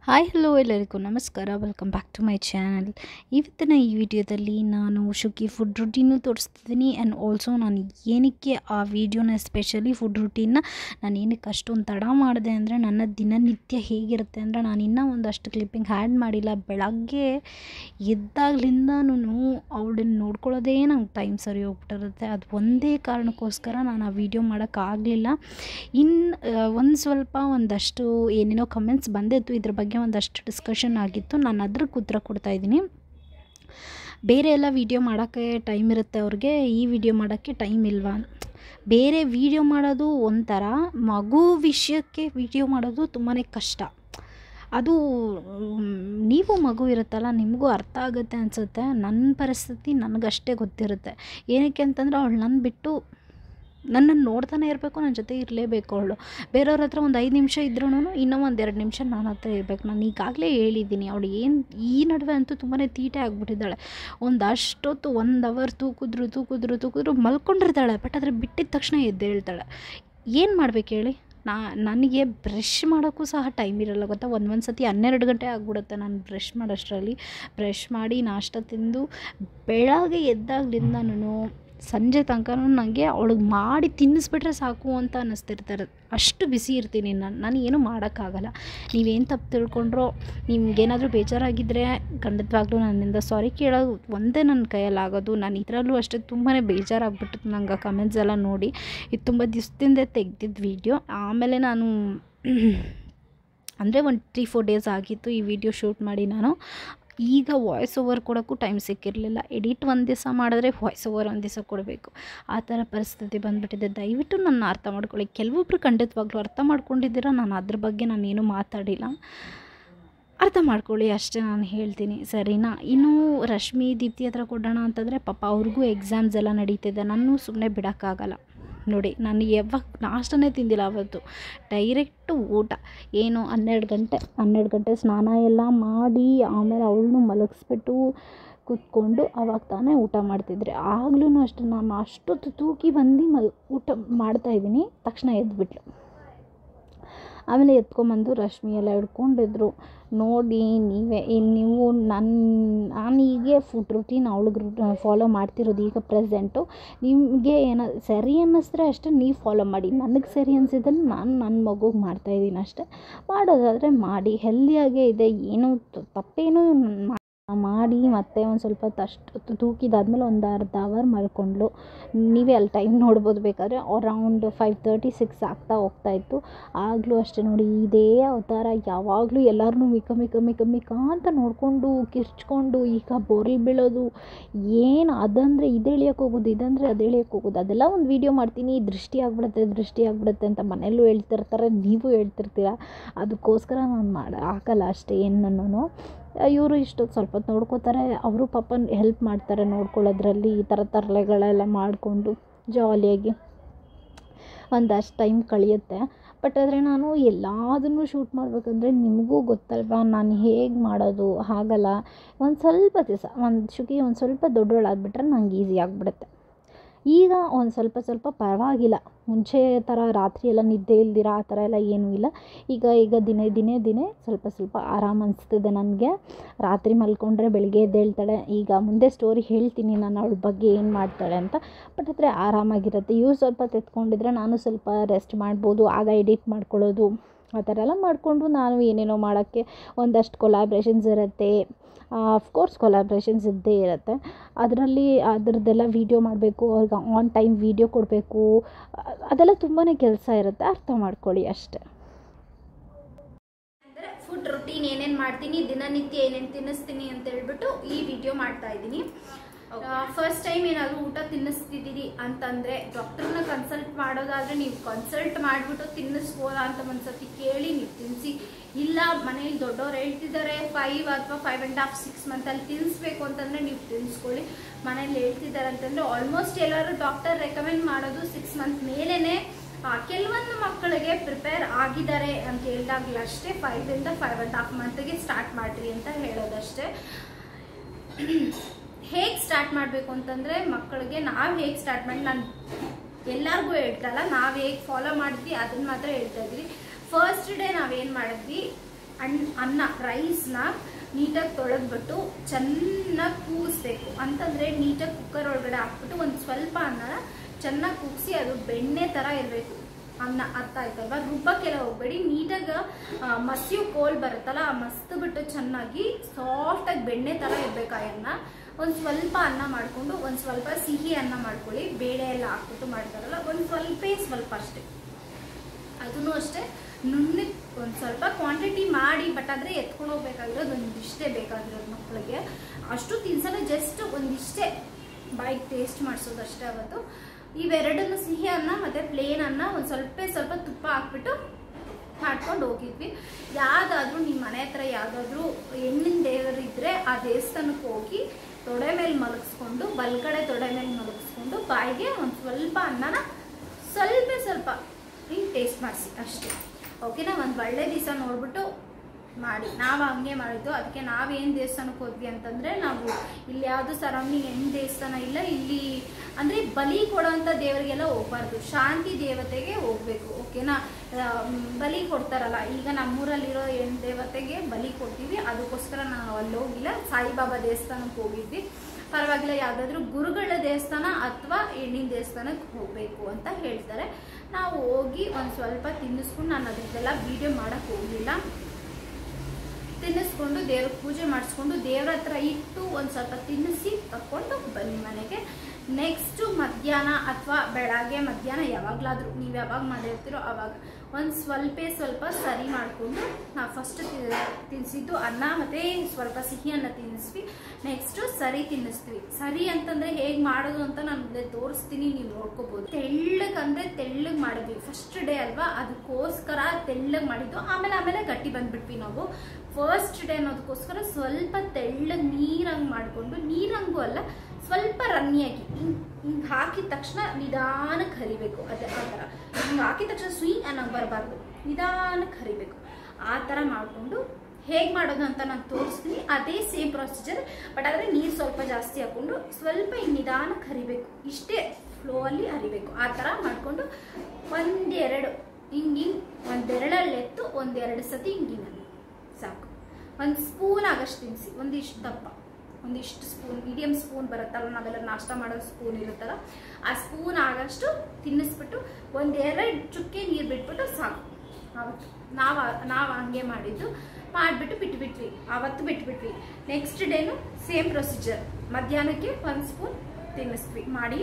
hi hello ಎಲ್ಲರಿಗೂ ನಮಸ್ಕಾರ welcome back to my channel ಇವತ್ತಿನ ಈ ವಿಡಿಯೋದಲ್ಲಿ ನಾನು ಶುಕಿ ಫುಡ್ ರುಟೀನು ತೋರಿಸ್ತಿದ್ದೀನಿ ಆ್ಯಂಡ್ ಆಲ್ಸೋ ನಾನು ಏನಕ್ಕೆ ಆ ವಿಡಿಯೋನ ಎಸ್ಪೆಷಲಿ ಫುಡ್ ರುಟೀನ್ನ ನಾನು ಏನಕ್ಕೆ ಅಷ್ಟೊಂದು ತಡ ಮಾಡಿದೆ ಅಂದರೆ ನನ್ನ ದಿನನಿತ್ಯ ಹೇಗಿರುತ್ತೆ ಅಂದರೆ ನಾನು ಇನ್ನೂ ಒಂದಷ್ಟು ಕ್ಲಿಪ್ಪಿಂಗ್ ಹ್ಯಾಡ್ ಮಾಡಿಲ್ಲ ಬೆಳಗ್ಗೆ ಎದ್ದಾಗ್ಲಿಂದನೂ ಅವಳನ್ನ ನೋಡ್ಕೊಳ್ಳೋದೇ ನಂಗೆ ಟೈಮ್ ಸರಿ ಹೋಗ್ಬಿಟ್ಟಿರುತ್ತೆ ಅದು ಒಂದೇ ಕಾರಣಕ್ಕೋಸ್ಕರ ನಾನು ಆ ವಿಡಿಯೋ ಮಾಡೋಕ್ಕಾಗಲಿಲ್ಲ ಇನ್ನು ಒಂದು ಸ್ವಲ್ಪ ಒಂದಷ್ಟು ಏನೇನೋ ಕಮೆಂಟ್ಸ್ ಬಂದಿತ್ತು ಇದ್ರ ಬಗ್ಗೆ ಒಂದಷ್ಟು ಡಿಸ್ಕಷನ್ ಆಗಿತ್ತು ನಾನು ಅದ್ರಕ್ಕೆ ಉತ್ತರ ಕೊಡ್ತಾಯಿದ್ದೀನಿ ಬೇರೆ ಎಲ್ಲ ವೀಡಿಯೋ ಮಾಡೋಕ್ಕೆ ಟೈಮ್ ಇರುತ್ತೆ ಅವ್ರಿಗೆ ಈ ವಿಡಿಯೋ ಮಾಡೋಕ್ಕೆ ಟೈಮ್ ಇಲ್ವಾ ಬೇರೆ ವೀಡಿಯೋ ಮಾಡೋದು ಒಂಥರ ಮಗು ವಿಷಯಕ್ಕೆ ವೀಡಿಯೋ ಮಾಡೋದು ತುಂಬಾ ಕಷ್ಟ ಅದು ನೀವು ಮಗು ಇರುತ್ತಲ್ಲ ನಿಮಗೂ ಅರ್ಥ ಆಗುತ್ತೆ ಅನಿಸುತ್ತೆ ನನ್ನ ಪರಿಸ್ಥಿತಿ ನನಗಷ್ಟೇ ಗೊತ್ತಿರುತ್ತೆ ಏನಕ್ಕೆ ಅಂತಂದರೆ ಅವಳು ನನ್ನ ಬಿಟ್ಟು ನನ್ನನ್ನು ನೋಡ್ತಾನೆ ಇರಬೇಕು ನನ್ನ ಜೊತೆ ಇರಲೇಬೇಕು ಅವಳು ಬೇರೆಯವ್ರ ಹತ್ರ ಒಂದು ಐದು ನಿಮಿಷ ಇದ್ರೂ ಇನ್ನೂ ಒಂದು ಎರಡು ನಿಮಿಷ ನನ್ನ ಹತ್ರ ಇರಬೇಕು ನಾನು ಈಗಾಗಲೇ ಹೇಳಿದ್ದೀನಿ ಅವಳು ಏನು ಈ ನಡುವೆ ಅಂತೂ ತುಂಬಾ ತೀಟೆ ಆಗಿಬಿಟ್ಟಿದ್ದಾಳೆ ಒಂದು ಅಷ್ಟೊತ್ತು ಒಂದು ಅವರ್ ತೂಕಿದ್ರು ತೂಕಿದ್ರು ತೂಕಿದ್ರು ಮಲ್ಕೊಂಡಿರ್ತಾಳೆ ಬಟ್ ಆದರೆ ಬಿಟ್ಟಿದ ತಕ್ಷಣ ಎದ್ದೇಳ್ತಾಳೆ ಏನು ಮಾಡ್ಬೇಕು ಹೇಳಿ ನಾ ನನಗೆ ಬ್ರಷ್ ಮಾಡೋಕ್ಕೂ ಸಹ ಟೈಮ್ ಇರಲ್ಲ ಗೊತ್ತಾ ಒಂದು ಒಂದು ಸತಿ ಹನ್ನೆರಡು ಗಂಟೆ ಆಗಿಬಿಡುತ್ತೆ ನಾನು ಬ್ರಷ್ ಮಾಡೋಷ್ಟರಲ್ಲಿ ಬ್ರಷ್ ಮಾಡಿ ನಾಷ್ಟ ತಿಂದು ಬೆಳಗ್ಗೆ ಎದ್ದಾಗ್ಲಿಂದನೂ ಸಂಜೆ ತನಕ ನನಗೆ ಅವಳಿಗೆ ಮಾಡಿ ತಿನ್ನಿಸ್ಬಿಟ್ರೆ ಸಾಕು ಅಂತ ಅನ್ನಿಸ್ತಿರ್ತಾರೆ ಅಷ್ಟು ಬಿಸಿ ಇರ್ತೀನಿ ನಾನು ನಾನು ಏನೂ ಮಾಡೋಕ್ಕಾಗಲ್ಲ ನೀವೇನು ತಪ್ಪು ತಿಳ್ಕೊಂಡ್ರೋ ನಿಮ್ಗೇನಾದರೂ ಬೇಜಾರಾಗಿದ್ದರೆ ಖಂಡಿತವಾಗ್ಲೂ ನನ್ನಿಂದ ಸಾರಿ ಕೇಳೋದು ಒಂದೇ ನನ್ನ ಕೈಯಲ್ಲಾಗೋದು ನಾನು ಇದರಲ್ಲೂ ಅಷ್ಟೇ ತುಂಬಾ ಬೇಜಾರಾಗ್ಬಿಟ್ಟು ನಂಗೆ ಕಮೆಂಟ್ಸ್ ಎಲ್ಲ ನೋಡಿ ಇದು ತುಂಬ ದಿವಸದಿಂದ ತೆಗ್ದಿದ್ದು ವೀಡಿಯೋ ಆಮೇಲೆ ನಾನು ಅಂದರೆ ಒಂದು ತ್ರೀ ಫೋರ್ ಡೇಸ್ ಆಗಿತ್ತು ಈ ವಿಡಿಯೋ ಶೂಟ್ ಮಾಡಿ ನಾನು ಈಗ ವಾಯ್ಸ್ ಓವರ್ ಕೊಡೋಕ್ಕೂ ಟೈಮ್ ಸಿಕ್ಕಿರಲಿಲ್ಲ ಎಡಿಟ್ ಒಂದು ದಿವಸ ಮಾಡಿದ್ರೆ ವಾಯ್ಸ್ ಓವರ್ ಒಂದು ದಿವಸ ಕೊಡಬೇಕು ಆ ಥರ ಪರಿಸ್ಥಿತಿ ಬಂದುಬಿಟ್ಟಿದೆ ದಯವಿಟ್ಟು ನನ್ನ ಅರ್ಥ ಮಾಡ್ಕೊಳ್ಳಿ ಕೆಲವೊಬ್ರು ಖಂಡಿತವಾಗ್ಲೂ ಅರ್ಥ ಮಾಡ್ಕೊಂಡಿದ್ದೀರ ನಾನು ಅದ್ರ ಬಗ್ಗೆ ನಾನೇನು ಮಾತಾಡಿಲ್ಲ ಅರ್ಥ ಮಾಡ್ಕೊಳ್ಳಿ ಅಷ್ಟೇ ನಾನು ಹೇಳ್ತೀನಿ ಸರಿನಾ ಇನ್ನೂ ರಶ್ಮಿ ದೀಪ್ತಿ ಹತ್ರ ಕೊಡೋಣ ಅಂತಂದರೆ ಪಾಪ ಅವ್ರಿಗೂ ಎಕ್ಸಾಮ್ಸ್ ಎಲ್ಲ ನಡೀತಿದೆ ನಾನು ಸುಮ್ಮನೆ ಬಿಡೋಕ್ಕಾಗಲ್ಲ ನೋಡಿ ನಾನು ಯಾವಾಗ ನಾಷ್ಟನೇ ತಿಂದಿಲ್ಲ ಅವತ್ತು ಡೈರೆಕ್ಟು ಊಟ ಏನು ಹನ್ನೆರಡು ಗಂಟೆ ಹನ್ನೆರಡು ಗಂಟೆ ಸ್ನಾನ ಎಲ್ಲ ಮಾಡಿ ಆಮೇಲೆ ಅವಳನ್ನು ಮಲಗಿಸ್ಬಿಟ್ಟು ಕೂತ್ಕೊಂಡು ಅವಾಗ ತಾನೇ ಊಟ ಮಾಡ್ತಿದ್ರೆ ಆಗ್ಲೂ ಅಷ್ಟೇ ನಾನು ಅಷ್ಟೊತ್ತು ತೂಕಿ ಬಂದು ಮಲ್ ಊಟ ಮಾಡ್ತಾಯಿದ್ದೀನಿ ತಕ್ಷಣ ಎದ್ಬಿಟ್ಲು ಆಮೇಲೆ ಎತ್ಕೊಂಬಂದು ರಶ್ಮಿ ಎಲ್ಲ ಹಿಡ್ಕೊಂಡಿದ್ರು ನೋಡಿ ನೀವೇ ನೀವು ನನ್ನ ನಾನು ಹೀಗೆ ಫುಡ್ ರುಟೀನ್ ಅವಳಿಗೆ ಫಾಲೋ ಮಾಡ್ತಿರೋದು ಈಗ ಪ್ರೆಸೆಂಟು ನಿಮಗೆ ಏನೋ ಸರಿ ಅನ್ನಿಸಿದ್ರೆ ಅಷ್ಟೇ ನೀವು ಫಾಲೋ ಮಾಡಿ ನನಗೆ ಸರಿ ಅನಿಸಿದ್ರೆ ನಾನು ನನ್ನ ಮಗುಗೆ ಮಾಡ್ತಾಯಿದ್ದೀನಿ ಅಷ್ಟೇ ಮಾಡೋದಾದರೆ ಮಾಡಿ ಹೆಲ್ದಿಯಾಗೇ ಇದೆ ಏನೂ ತಪ್ಪೇನೂ ಮಾಡಿ ಮತ್ತೆ ಒಂದು ಸ್ವಲ್ಪ ಹೊತ್ತು ಅಷ್ಟು ತೂಕಿದಾದ್ಮೇಲೆ ಒಂದು ಅರ್ಧ ಅವರ್ ಮಲ್ಕೊಂಡ್ಳು ನೀವೇ ಅಲ್ಲಿ ಟೈಮ್ ನೋಡ್ಬೋದು ಬೇಕಾದ್ರೆ ಅರೌಂಡ್ ಫೈವ್ ತರ್ಟಿ ಸಿಕ್ಸ್ ಆಗ್ತಾ ಹೋಗ್ತಾಯಿತ್ತು ಆಗಲೂ ಅಷ್ಟೇ ನೋಡಿ ಇದೇ ಅವತಾರ ಯಾವಾಗಲೂ ಎಲ್ಲರನ್ನೂ ಮಿಕ ಮಿಕ ಮಿಕ ಮಿಕ ಅಂತ ನೋಡಿಕೊಂಡು ಕಿರ್ಚ್ಕೊಂಡು ಈಗ ಬೋರ್ಲ್ ಬೀಳೋದು ಏನು ಅದಂದರೆ ಇದು ಎಳಿಯೋಕೆ ಹೋಗೋದು ಇದಂದರೆ ಅದು ಎಳಿಯೋಕೆ ಹೋಗೋದು ಅದೆಲ್ಲ ಒಂದು ವೀಡಿಯೋ ಮಾಡ್ತೀನಿ ದೃಷ್ಟಿ ಆಗ್ಬಿಡುತ್ತೆ ದೃಷ್ಟಿ ಆಗ್ಬಿಡುತ್ತೆ ಅಂತ ಮನೆಯಲ್ಲೂ ಹೇಳ್ತಿರ್ತಾರೆ ನೀವು ಹೇಳ್ತಿರ್ತೀರ ಅದಕ್ಕೋಸ್ಕರ ನಾನು ಮಾಡಿ ಹಾಕಲ್ಲ ಅಷ್ಟೇ ಏನನ್ನೂ ಇವರು ಇಷ್ಟೊತ್ತು ಸ್ವಲ್ಪ ಹೊತ್ತು ನೋಡ್ಕೋತಾರೆ ಅವರು ಪಾಪ ಹೆಲ್ಪ್ ಮಾಡ್ತಾರೆ ನೋಡ್ಕೊಳ್ಳೋದ್ರಲ್ಲಿ ಈ ಥರ ತರಲೆಗಳೆಲ್ಲ ಮಾಡಿಕೊಂಡು ಜಾಲಿಯಾಗಿ ಒಂದಷ್ಟು ಟೈಮ್ ಕಳೆಯುತ್ತೆ ಬಟ್ ಆದರೆ ನಾನು ಎಲ್ಲದನ್ನೂ ಶೂಟ್ ಮಾಡಬೇಕಂದ್ರೆ ನಿಮಗೂ ಗೊತ್ತಲ್ವಾ ನಾನು ಹೇಗೆ ಮಾಡೋದು ಹಾಗಲ್ಲ ಒಂದು ಸ್ವಲ್ಪ ದಿವಸ ಒಂದು ಶುಕಿ ಒಂದು ಸ್ವಲ್ಪ ದೊಡ್ಡವಳಾಗ್ಬಿಟ್ರೆ ನಂಗೆ ಈಸಿ ಆಗಿಬಿಡುತ್ತೆ ಈಗ ಒಂದು ಸ್ವಲ್ಪ ಸ್ವಲ್ಪ ಪರವಾಗಿಲ್ಲ ಮುಂಚೆ ಥರ ರಾತ್ರಿ ಎಲ್ಲ ನಿದ್ದೆ ಇಲ್ದಿರ ಆ ಥರ ಎಲ್ಲ ಏನೂ ಇಲ್ಲ ಈಗ ಈಗ ದಿನೇ ದಿನೇ ದಿನೇ ಸ್ವಲ್ಪ ಸ್ವಲ್ಪ ಆರಾಮ ಅನಿಸ್ತಿದೆ ನನಗೆ ರಾತ್ರಿ ಮಲ್ಕೊಂಡ್ರೆ ಬೆಳಗ್ಗೆ ಎದ್ದೇಳ್ತಾಳೆ ಈಗ ಮುಂದೆ ಸ್ಟೋರಿ ಹೇಳ್ತೀನಿ ನಾನು ಅವಳ ಬಗ್ಗೆ ಏನು ಮಾಡ್ತಾಳೆ ಅಂತ ಬಟ್ ಆದರೆ ಆರಾಮಾಗಿರುತ್ತೆ ಇವ್ರು ಸ್ವಲ್ಪ ತೆತ್ಕೊಂಡಿದ್ರೆ ನಾನು ಸ್ವಲ್ಪ ರೆಸ್ಟ್ ಮಾಡ್ಬೋದು ಆಗ ಎಡಿಟ್ ಮಾಡ್ಕೊಳ್ಳೋದು ಆ ಥರ ಎಲ್ಲ ಮಾಡಿಕೊಂಡು ನಾನು ಏನೇನೋ ಮಾಡೋಕ್ಕೆ ಒಂದಷ್ಟು ಕೊಲಾಬ್ರೇಷನ್ಸ್ ಇರುತ್ತೆ ಅಫ್ಕೋರ್ಸ್ ಕೊಲಾಬ್ರೇಷನ್ಸ್ ಇದ್ದೇ ಇರುತ್ತೆ ಅದರಲ್ಲಿ ಅದರದ್ದೆಲ್ಲ ವೀಡಿಯೋ ಮಾಡಬೇಕು ಅವ್ರಿಗೆ ಆನ್ ಟೈಮ್ ವೀಡಿಯೋ ಕೊಡಬೇಕು ಅದೆಲ್ಲ ತುಂಬಾ ಕೆಲಸ ಇರುತ್ತೆ ಅರ್ಥ ಮಾಡ್ಕೊಳ್ಳಿ ಅಷ್ಟೆ ಫುಡ್ ರುಟೀನ್ ಏನೇನು ಮಾಡ್ತೀನಿ ದಿನನಿತ್ಯ ಏನೇನು ತಿನ್ನಿಸ್ತೀನಿ ಅಂತ ಹೇಳ್ಬಿಟ್ಟು ಈ ವಿಡಿಯೋ ಮಾಡ್ತಾ ಇದ್ದೀನಿ ಫಸ್ಟ್ ಟೈಮ್ ಏನಾದರೂ ಊಟ ತಿನ್ನಿಸ್ತಿದ್ದೀರಿ ಅಂತಂದ್ರೆ ಡಾಕ್ಟರ್ನ ಕನ್ಸಲ್ಟ್ ಮಾಡೋದಾದ್ರೆ ನೀವು ಕನ್ಸಲ್ಟ್ ಮಾಡಿಬಿಟ್ಟು ತಿನ್ನಿಸ್ಬೋದಾ ಅಂತ ಒಂದ್ಸತಿ ಕೇಳಿ ನೀವು ತಿನ್ನಿಸಿ ಇಲ್ಲ ಮನೇಲಿ ದೊಡ್ಡವ್ರು ಹೇಳ್ತಿದ್ದಾರೆ ಫೈವ್ ಅಥವಾ ಫೈವ್ ಆ್ಯಂಡ್ ಹಾಫ್ ಸಿಕ್ಸ್ ಮಂತಲ್ಲಿ ತಿನ್ನಿಸ್ಬೇಕು ಅಂತಂದರೆ ನೀವು ತಿನ್ನಿಸ್ಕೊಳ್ಳಿ ಮನೇಲಿ ಹೇಳ್ತಿದ್ದಾರೆ ಅಂತಂದರೆ ಆಲ್ಮೋಸ್ಟ್ ಎಲ್ಲರೂ ಡಾಕ್ಟರ್ ರೆಕಮೆಂಡ್ ಮಾಡೋದು ಸಿಕ್ಸ್ ಮಂತ್ ಮೇಲೇ ಕೆಲವೊಂದು ಮಕ್ಕಳಿಗೆ ಪ್ರಿಪೇರ್ ಆಗಿದ್ದಾರೆ ಅಂತ ಹೇಳಿದಾಗಲೇ ಅಷ್ಟೇ ಫೈವಿಂದ ಫೈವ್ ಆ್ಯಂಡ್ ಹಾಫ್ ಮಂತ್ಗೆ ಸ್ಟಾರ್ಟ್ ಮಾಡಿರಿ ಅಂತ ಹೇಳೋದಷ್ಟೇ ಹೇಗೆ ಸ್ಟಾರ್ಟ್ ಮಾಡಬೇಕು ಅಂತಂದರೆ ಮಕ್ಕಳಿಗೆ ನಾವು ಹೇಗೆ ಸ್ಟಾರ್ಟ್ ಮಾಡಿ ನಾನು ಎಲ್ಲರಿಗೂ ಹೇಳ್ತಲ್ಲ ನಾವು ಹೇಗೆ ಫಾಲೋ ಮಾಡಿದ್ವಿ ಅದನ್ನು ಮಾತ್ರ ಹೇಳ್ತಾ ಇದ್ವಿ ಫಸ್ಟ್ ಡೇ ನಾವೇನು ಮಾಡಿದ್ವಿ ಅಣ್ ಅನ್ನ ರೈಸ್ನ ನೀಟಾಗಿ ತೊಳೆದ್ಬಿಟ್ಟು ಚೆನ್ನಾಗಿ ಕೂಗಿಸ್ಬೇಕು ಅಂತಂದರೆ ನೀಟಾಗಿ ಕುಕ್ಕರ್ ಒಳಗಡೆ ಹಾಕ್ಬಿಟ್ಟು ಒಂದು ಸ್ವಲ್ಪ ಅನ್ನನ ಚೆನ್ನಾಗಿ ಕೂಗಿಸಿ ಅದು ಬೆಣ್ಣೆ ಥರ ಇರಬೇಕು ಅನ್ನ ಅರ್ಥ ಆಯ್ತಲ್ವಾ ರುಬ್ಬಕ್ಕೆಲ್ಲ ಹೋಗ್ಬೇಡಿ ನೀಟಾಗಿ ಮಸಿಯು ಕೋಲ್ ಬರುತ್ತಲ್ಲ ಆ ಮಸ್ತ್ ಬಿಟ್ಟು ಚೆನ್ನಾಗಿ ಸಾಫ್ಟಾಗಿ ಬೆಣ್ಣೆ ಥರ ಇರಬೇಕು ಆ ಅನ್ನ ಒಂದು ಸ್ವಲ್ಪ ಅನ್ನ ಮಾಡಿಕೊಂಡು ಒಂದು ಸ್ವಲ್ಪ ಸಿಹಿ ಅನ್ನ ಮಾಡ್ಕೊಳ್ಳಿ ಬೇಳೆ ಎಲ್ಲ ಹಾಕ್ಬಿಟ್ಟು ಮಾಡ್ತಾರಲ್ಲ ಒಂದು ಸ್ವಲ್ಪೇ ಸ್ವಲ್ಪ ಅಷ್ಟೇ ಅದನ್ನು ಅಷ್ಟೇ ನುಣ್ಣಗೆ ಒಂದು ಸ್ವಲ್ಪ ಕ್ವಾಂಟಿಟಿ ಮಾಡಿ ಬಟ್ ಆದರೆ ಎತ್ಕೊಂಡು ಹೋಗ್ಬೇಕಾಗಿರೋದು ಒಂದಿಷ್ಟೇ ಬೇಕಾಗಿರೋದು ಮಕ್ಕಳಿಗೆ ಅಷ್ಟು ತಿನ್ಸಲ್ಲ ಜಸ್ಟ್ ಒಂದಿಷ್ಟೇ ಬಾಯಿಗೆ ಟೇಸ್ಟ್ ಮಾಡಿಸೋದು ಅಷ್ಟೇ ಅವತ್ತು ಇವೆರಡನ್ನು ಸಿಹಿ ಅನ್ನ ಮತ್ತು ಪ್ಲೇನ್ ಅನ್ನ ಒಂದು ಸ್ವಲ್ಪ ಸ್ವಲ್ಪ ತುಪ್ಪ ಹಾಕ್ಬಿಟ್ಟು ಮಾಡ್ಕೊಂಡು ಹೋಗಿದ್ವಿ ಯಾವುದಾದ್ರೂ ನಿಮ್ಮ ಮನೆ ಹತ್ರ ಯಾವುದಾದ್ರೂ ಹೆಣ್ಣಿನ ದೇವರು ಇದ್ದರೆ ಆ ದೇವಸ್ಥಾನಕ್ಕೆ ಹೋಗಿ ತೊಡೆ ಮೇಲೆ ಮಲಗಿಸ್ಕೊಂಡು ಬಲ್ಗಡೆ ತೊಡೆ ಮೇಲೆ ಮಲಗಿಸ್ಕೊಂಡು ಬಾಯಿಗೆ ಒಂದು ಸ್ವಲ್ಪ ಅನ್ನನ ಸ್ವಲ್ಪ ಸ್ವಲ್ಪ ಹಿಂಗೆ ಟೇಸ್ಟ್ ಮಾಡಿಸಿ ಅಷ್ಟೇ ಓಕೆನಾ ಒಂದು ಒಳ್ಳೆ ದಿವಸ ನೋಡ್ಬಿಟ್ಟು ಮಾಡಿ ನಾವು ಹಂಗೆ ಮಾಡಿದ್ದು ಅದಕ್ಕೆ ನಾವೇನು ದೇವಸ್ಥಾನಕ್ಕೆ ಹೋದ್ವಿ ಅಂತಂದರೆ ನಾವು ಇಲ್ಲಿ ಯಾವುದು ಸರೌಂಡಿಂಗ್ ಹೆಣ್ಣು ದೇವಸ್ಥಾನ ಇಲ್ಲ ಇಲ್ಲಿ ಅಂದರೆ ಬಲಿ ಕೊಡೋಂಥ ದೇವರಿಗೆಲ್ಲ ಹೋಗ್ಬಾರ್ದು ಶಾಂತಿ ದೇವತೆಗೆ ಹೋಗ್ಬೇಕು ಓಕೆನಾ ಆ, ಮ್, ಬಲಿ ಕೊಡ್ತಾರಲ್ಲ ಈಗ ನಮ್ಮೂರಲ್ಲಿರೋ ಹೆಣ್ಣು ದೇವತೆಗೆ ಬಲಿ ಕೊಡ್ತೀವಿ ಅದಕ್ಕೋಸ್ಕರ ನಾವು ಅಲ್ಲಿ ಹೋಗಿಲ್ಲ ಸಾಯಿಬಾಬಾ ದೇವಸ್ಥಾನಕ್ಕೆ ಹೋಗಿದ್ವಿ ಪರವಾಗಿಲ್ಲ ಯಾವುದಾದ್ರೂ ಗುರುಗಳ ದೇವಸ್ಥಾನ ಅಥವಾ ಹೆಣ್ಣಿನ ದೇವಸ್ಥಾನಕ್ಕೆ ಹೋಗಬೇಕು ಅಂತ ಹೇಳ್ತಾರೆ ನಾವು ಹೋಗಿ ಒಂದು ಸ್ವಲ್ಪ ತಿನ್ನಿಸ್ಕೊಂಡು ನಾನು ಅದಕ್ಕೆಲ್ಲ ವೀಡಿಯೋ ಮಾಡೋಕ್ಕೆ ಹೋಗಲಿಲ್ಲ ತಿನ್ನಿಸ್ಕೊಂಡು ದೇವ್ರ ಪೂಜೆ ಮಾಡಿಸ್ಕೊಂಡು ದೇವ್ರ ಹತ್ರ ಇಟ್ಟು ಒಂದು ಸ್ವಲ್ಪ ತಿನ್ನಿಸಿ ತಕ್ಕೊಂಡು ಬನ್ನಿ ಮನೆಗೆ ನೆಕ್ಸ್ಟು ಮಧ್ಯಾಹ್ನ ಅಥವಾ ಬೆಳಗ್ಗೆ ಮಧ್ಯಾಹ್ನ ಯಾವಾಗಲಾದರೂ ನೀವು ಯಾವಾಗ ಮಾಡಿರ್ತೀರೋ ಅವಾಗ ಒಂದು ಸ್ವಲ್ಪ ಸ್ವಲ್ಪ ಸರಿ ಮಾಡಿಕೊಂಡು ನಾವು ಫಸ್ಟ್ ತಿನ್ನಿಸಿದ್ದು ಅನ್ನ ಮತ್ತು ಸ್ವಲ್ಪ ಸಿಹಿ ಅನ್ನ ತಿನ್ನಿಸ್ವಿ ನೆಕ್ಸ್ಟು ಸರಿ ತಿನ್ನಿಸ್ತೀವಿ ಸರಿ ಅಂತಂದರೆ ಹೇಗೆ ಮಾಡೋದು ಅಂತ ನಾನು ಮುಂದೆ ತೋರಿಸ್ತೀನಿ ನೀವು ನೋಡ್ಕೋಬೋದು ತೆಳ್ಳಗೆ ಅಂದರೆ ತೆಳ್ಳಗೆ ಮಾಡಿದ್ವಿ ಫಸ್ಟ್ ಡೇ ಅಲ್ವಾ ಅದಕ್ಕೋಸ್ಕರ ತೆಳ್ಳಗೆ ಮಾಡಿದ್ದು ಆಮೇಲೆ ಆಮೇಲೆ ಗಟ್ಟಿ ಬಂದ್ಬಿಟ್ವಿ ನಾವು ಫಸ್ಟ್ ಡೇ ಅನ್ನೋದಕ್ಕೋಸ್ಕರ ಸ್ವಲ್ಪ ತೆಳ್ಳಗೆ ನೀರಂಗೆ ಮಾಡಿಕೊಂಡು ನೀರಂಗೂ ಅಲ್ಲ ಸ್ವಲ್ಪ ರನ್ನಿಯಾಗಿ ಹಿಂಗೆ ಹಿಂಗೆ ಹಾಕಿದ ತಕ್ಷಣ ನಿಧಾನಕ್ಕೆ ಹರಿಬೇಕು ಅದೇ ಆ ಥರ ಹಿಂಗೆ ಹಾಕಿದ ತಕ್ಷಣ ಸ್ವೀಟ್ ಅನ್ನೋದು ಬರಬಾರ್ದು ನಿಧಾನಕ್ಕೆ ಹರಿಬೇಕು ಆ ಥರ ಮಾಡಿಕೊಂಡು ಹೇಗೆ ಮಾಡೋದು ಅಂತ ನಾನು ತೋರಿಸ್ತೀನಿ ಅದೇ ಸೇಮ್ ಪ್ರೊಸೀಜರ್ ಬಟ್ ಆದರೆ ನೀರು ಸ್ವಲ್ಪ ಜಾಸ್ತಿ ಹಾಕ್ಕೊಂಡು ಸ್ವಲ್ಪ ಹಿಂಗೆ ನಿಧಾನಕ್ಕೆ ಹರಿಬೇಕು ಇಷ್ಟೇ ಫ್ಲೋ ಅಲ್ಲಿ ಹರಿಬೇಕು ಆ ಥರ ಮಾಡಿಕೊಂಡು ಒಂದೆರಡು ಹಿಂಗೆ ಹಿಂಗೆ ಒಂದೆರಡಲ್ಲಿ ಎತ್ತು ಒಂದೆರಡು ಸತಿ ಹಿಂಗೆ ಹಿಂಗೆ ಸಾಕು ಒಂದು ಸ್ಪೂನ್ ಆಗಷ್ಟು ತಿನ್ನಿಸಿ ಒಂದಿಷ್ಟು ದಪ್ಪ ಒಂದಿಷ್ಟು ಸ್ಪೂನ್ ಮೀಡಿಯಮ್ ಸ್ಪೂನ್ ಬರುತ್ತಲ್ಲ ನಾವೆಲ್ಲ ನಾಷ್ಟ ಮಾಡೋ ಸ್ಪೂನ್ ಇರುತ್ತಲ್ಲ ಆ ಸ್ಪೂನ್ ಆಗಷ್ಟು ತಿನ್ನಿಸ್ಬಿಟ್ಟು ಒಂದೆರಡು ಚುಕ್ಕೆ ನೀರು ಬಿಟ್ಬಿಟ್ಟು ಸಾಕು ಅವತ್ತು ನಾವು ನಾವು ಹಂಗೆ ಮಾಡಿದ್ದು ಮಾಡಿಬಿಟ್ಟು ಬಿಟ್ಬಿಟ್ವಿ ಅವತ್ತು ಬಿಟ್ಬಿಟ್ವಿ ನೆಕ್ಸ್ಟ್ ಡೇನು ಸೇಮ್ ಪ್ರೊಸೀಜರ್ ಮಧ್ಯಾಹ್ನಕ್ಕೆ ಒಂದು ಸ್ಪೂನ್ ತಿನ್ನಿಸ್ವಿ ಮಾಡಿ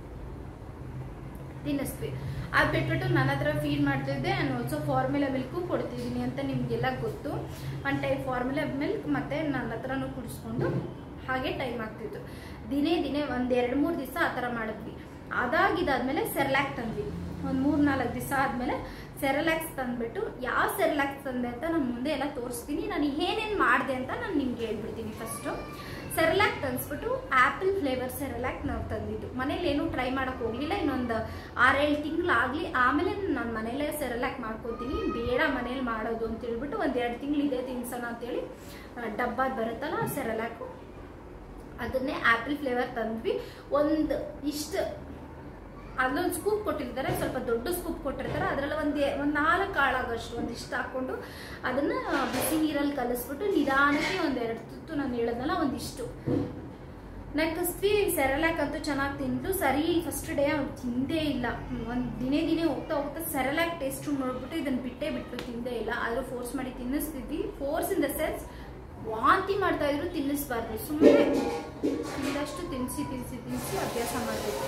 ತಿನ್ನಿಸ್ವಿ ಅದು ಬಿಟ್ಬಿಟ್ಟು ನನ್ನ ಹತ್ರ ಫೀಡ್ ಮಾಡ್ತಿದ್ದೆ ಆ್ಯಂಡ್ ಆಲ್ಸೋ ಫಾರ್ಮುಲಾ ಮಿಲ್ಕು ಕೊಡ್ತಿದ್ದೀನಿ ಅಂತ ನಿಮಗೆಲ್ಲ ಗೊತ್ತು ಒನ್ ಟೈಪ್ ಫಾರ್ಮುಲಾ ಮಿಲ್ಕ್ ಮತ್ತು ನನ್ನ ಹತ್ರನೂ ಕುಡಿಸ್ಕೊಂಡು ಹಾಗೆ ಟೈಮ್ ಆಗ್ತಿತ್ತು ದಿನೇ ದಿನೇ ಒಂದು ಎರಡು ಮೂರು ದಿವಸ ಆ ಥರ ಮಾಡಿದ್ವಿ ಅದಾಗಿದ್ದಾದ್ಮೇಲೆ ಸೆರ್ಲ್ಯಾಕ್ ತಂದ್ವಿ ಒಂದು ಮೂರು ನಾಲ್ಕು ದಿವಸ ಆದಮೇಲೆ ಸೆರಲ್ಯಾಕ್ಸ್ ತಂದ್ಬಿಟ್ಟು ಯಾವ ಸೆರಲ್ಯಾಕ್ಸ್ ತಂದೆ ಅಂತ ನಾನು ಮುಂದೆ ಎಲ್ಲ ತೋರಿಸ್ತೀನಿ ನಾನು ಏನೇನು ಮಾಡಿದೆ ಅಂತ ನಾನು ನಿಮ್ಗೆ ಹೇಳ್ಬಿಡ್ತೀನಿ ಫಸ್ಟು ಸೆರಲ್ಯಾಕ್ ತಂದ್ಬಿಟ್ಟು ಆ್ಯಪಲ್ ಫ್ಲೇವರ್ ಸೆರಲ್ಯಾಕ್ ನಾವು ತಂದಿದ್ದು ಮನೇಲಿ ಏನೂ ಟ್ರೈ ಮಾಡೋಕೆ ಹೋಗಲಿಲ್ಲ ಇನ್ನೊಂದು ಆರೇಳು ತಿಂಗಳಾಗಲಿ ಆಮೇಲೆ ನಾನು ಮನೇಲೇ ಸೆರಲ್ಯಾಕ್ ಮಾಡ್ಕೊತೀನಿ ಬೇಡ ಮನೇಲಿ ಮಾಡೋದು ಅಂತ ಹೇಳ್ಬಿಟ್ಟು ಒಂದು ಎರಡು ತಿಂಗಳು ಇದೆ ತಿನ್ಸೋಣ ಅಂತೇಳಿ ಡಬ್ಬಾದ ಬರುತ್ತಲ್ಲ ಸೆರಲ್ಯಾಕು ಅದನ್ನೇ ಆ್ಯಪಲ್ ಫ್ಲೇವರ್ ತಂದ್ವಿ ಒಂದು ಇಷ್ಟು ಅಲ್ಲೊಂದು ಸ್ಕೂಪ್ ಕೊಟ್ಟಿರ್ತಾರೆ ಸ್ವಲ್ಪ ದೊಡ್ಡ ಸ್ಕೂಪ್ ಕೊಟ್ಟಿರ್ತಾರೆ ಅದರಲ್ಲಿ ಒಂದು ಒಂದು ನಾಲ್ಕು ಕಾಳಾಗಷ್ಟು ಒಂದಿಷ್ಟು ಹಾಕ್ಕೊಂಡು ಅದನ್ನು ಬಿಸಿ ನೀರಲ್ಲಿ ಕಲಿಸ್ಬಿಟ್ಟು ನಿಧಾನಕ್ಕೆ ಒಂದು ಎರಡು ತುತ್ತು ನಾನು ಹೇಳೋದಲ್ಲ ಒಂದಿಷ್ಟು ನಕ್ಕಸ್ವಿ ಸೆರಲ್ಯಾಕ್ ಅಂತೂ ಚೆನ್ನಾಗಿ ತಿಂದು ಸರಿ ಫಸ್ಟ್ ಡೇ ಅವ್ನು ತಿಂದೇ ಇಲ್ಲ ಒಂದು ದಿನೇ ದಿನೇ ಹೋಗ್ತಾ ಹೋಗ್ತಾ ಸೆರಲ್ಯಾಕ್ ಟೇಸ್ಟ್ ನೋಡ್ಬಿಟ್ಟು ಇದನ್ನು ಬಿಟ್ಟೇ ಬಿಟ್ಟು ತಿಂದೇ ಇಲ್ಲ ಆದರೂ ಫೋರ್ಸ್ ಮಾಡಿ ತಿನ್ನಿಸ್ತಿದ್ವಿ ಫೋರ್ಸ್ ಇನ್ ದ ಸೆನ್ಸ್ ವಾಂತಿ ಮಾಡ್ತಾ ಇದ್ರು ತಿನ್ನಿಸ್ಬಾರ್ದು ಸುಮ್ಮನೆ ತಿಂದಷ್ಟು ತಿನ್ನಿಸಿ ತಿನ್ನಿಸಿ ತಿನ್ನಿಸಿ ಅಭ್ಯಾಸ ಮಾಡಬೇಕು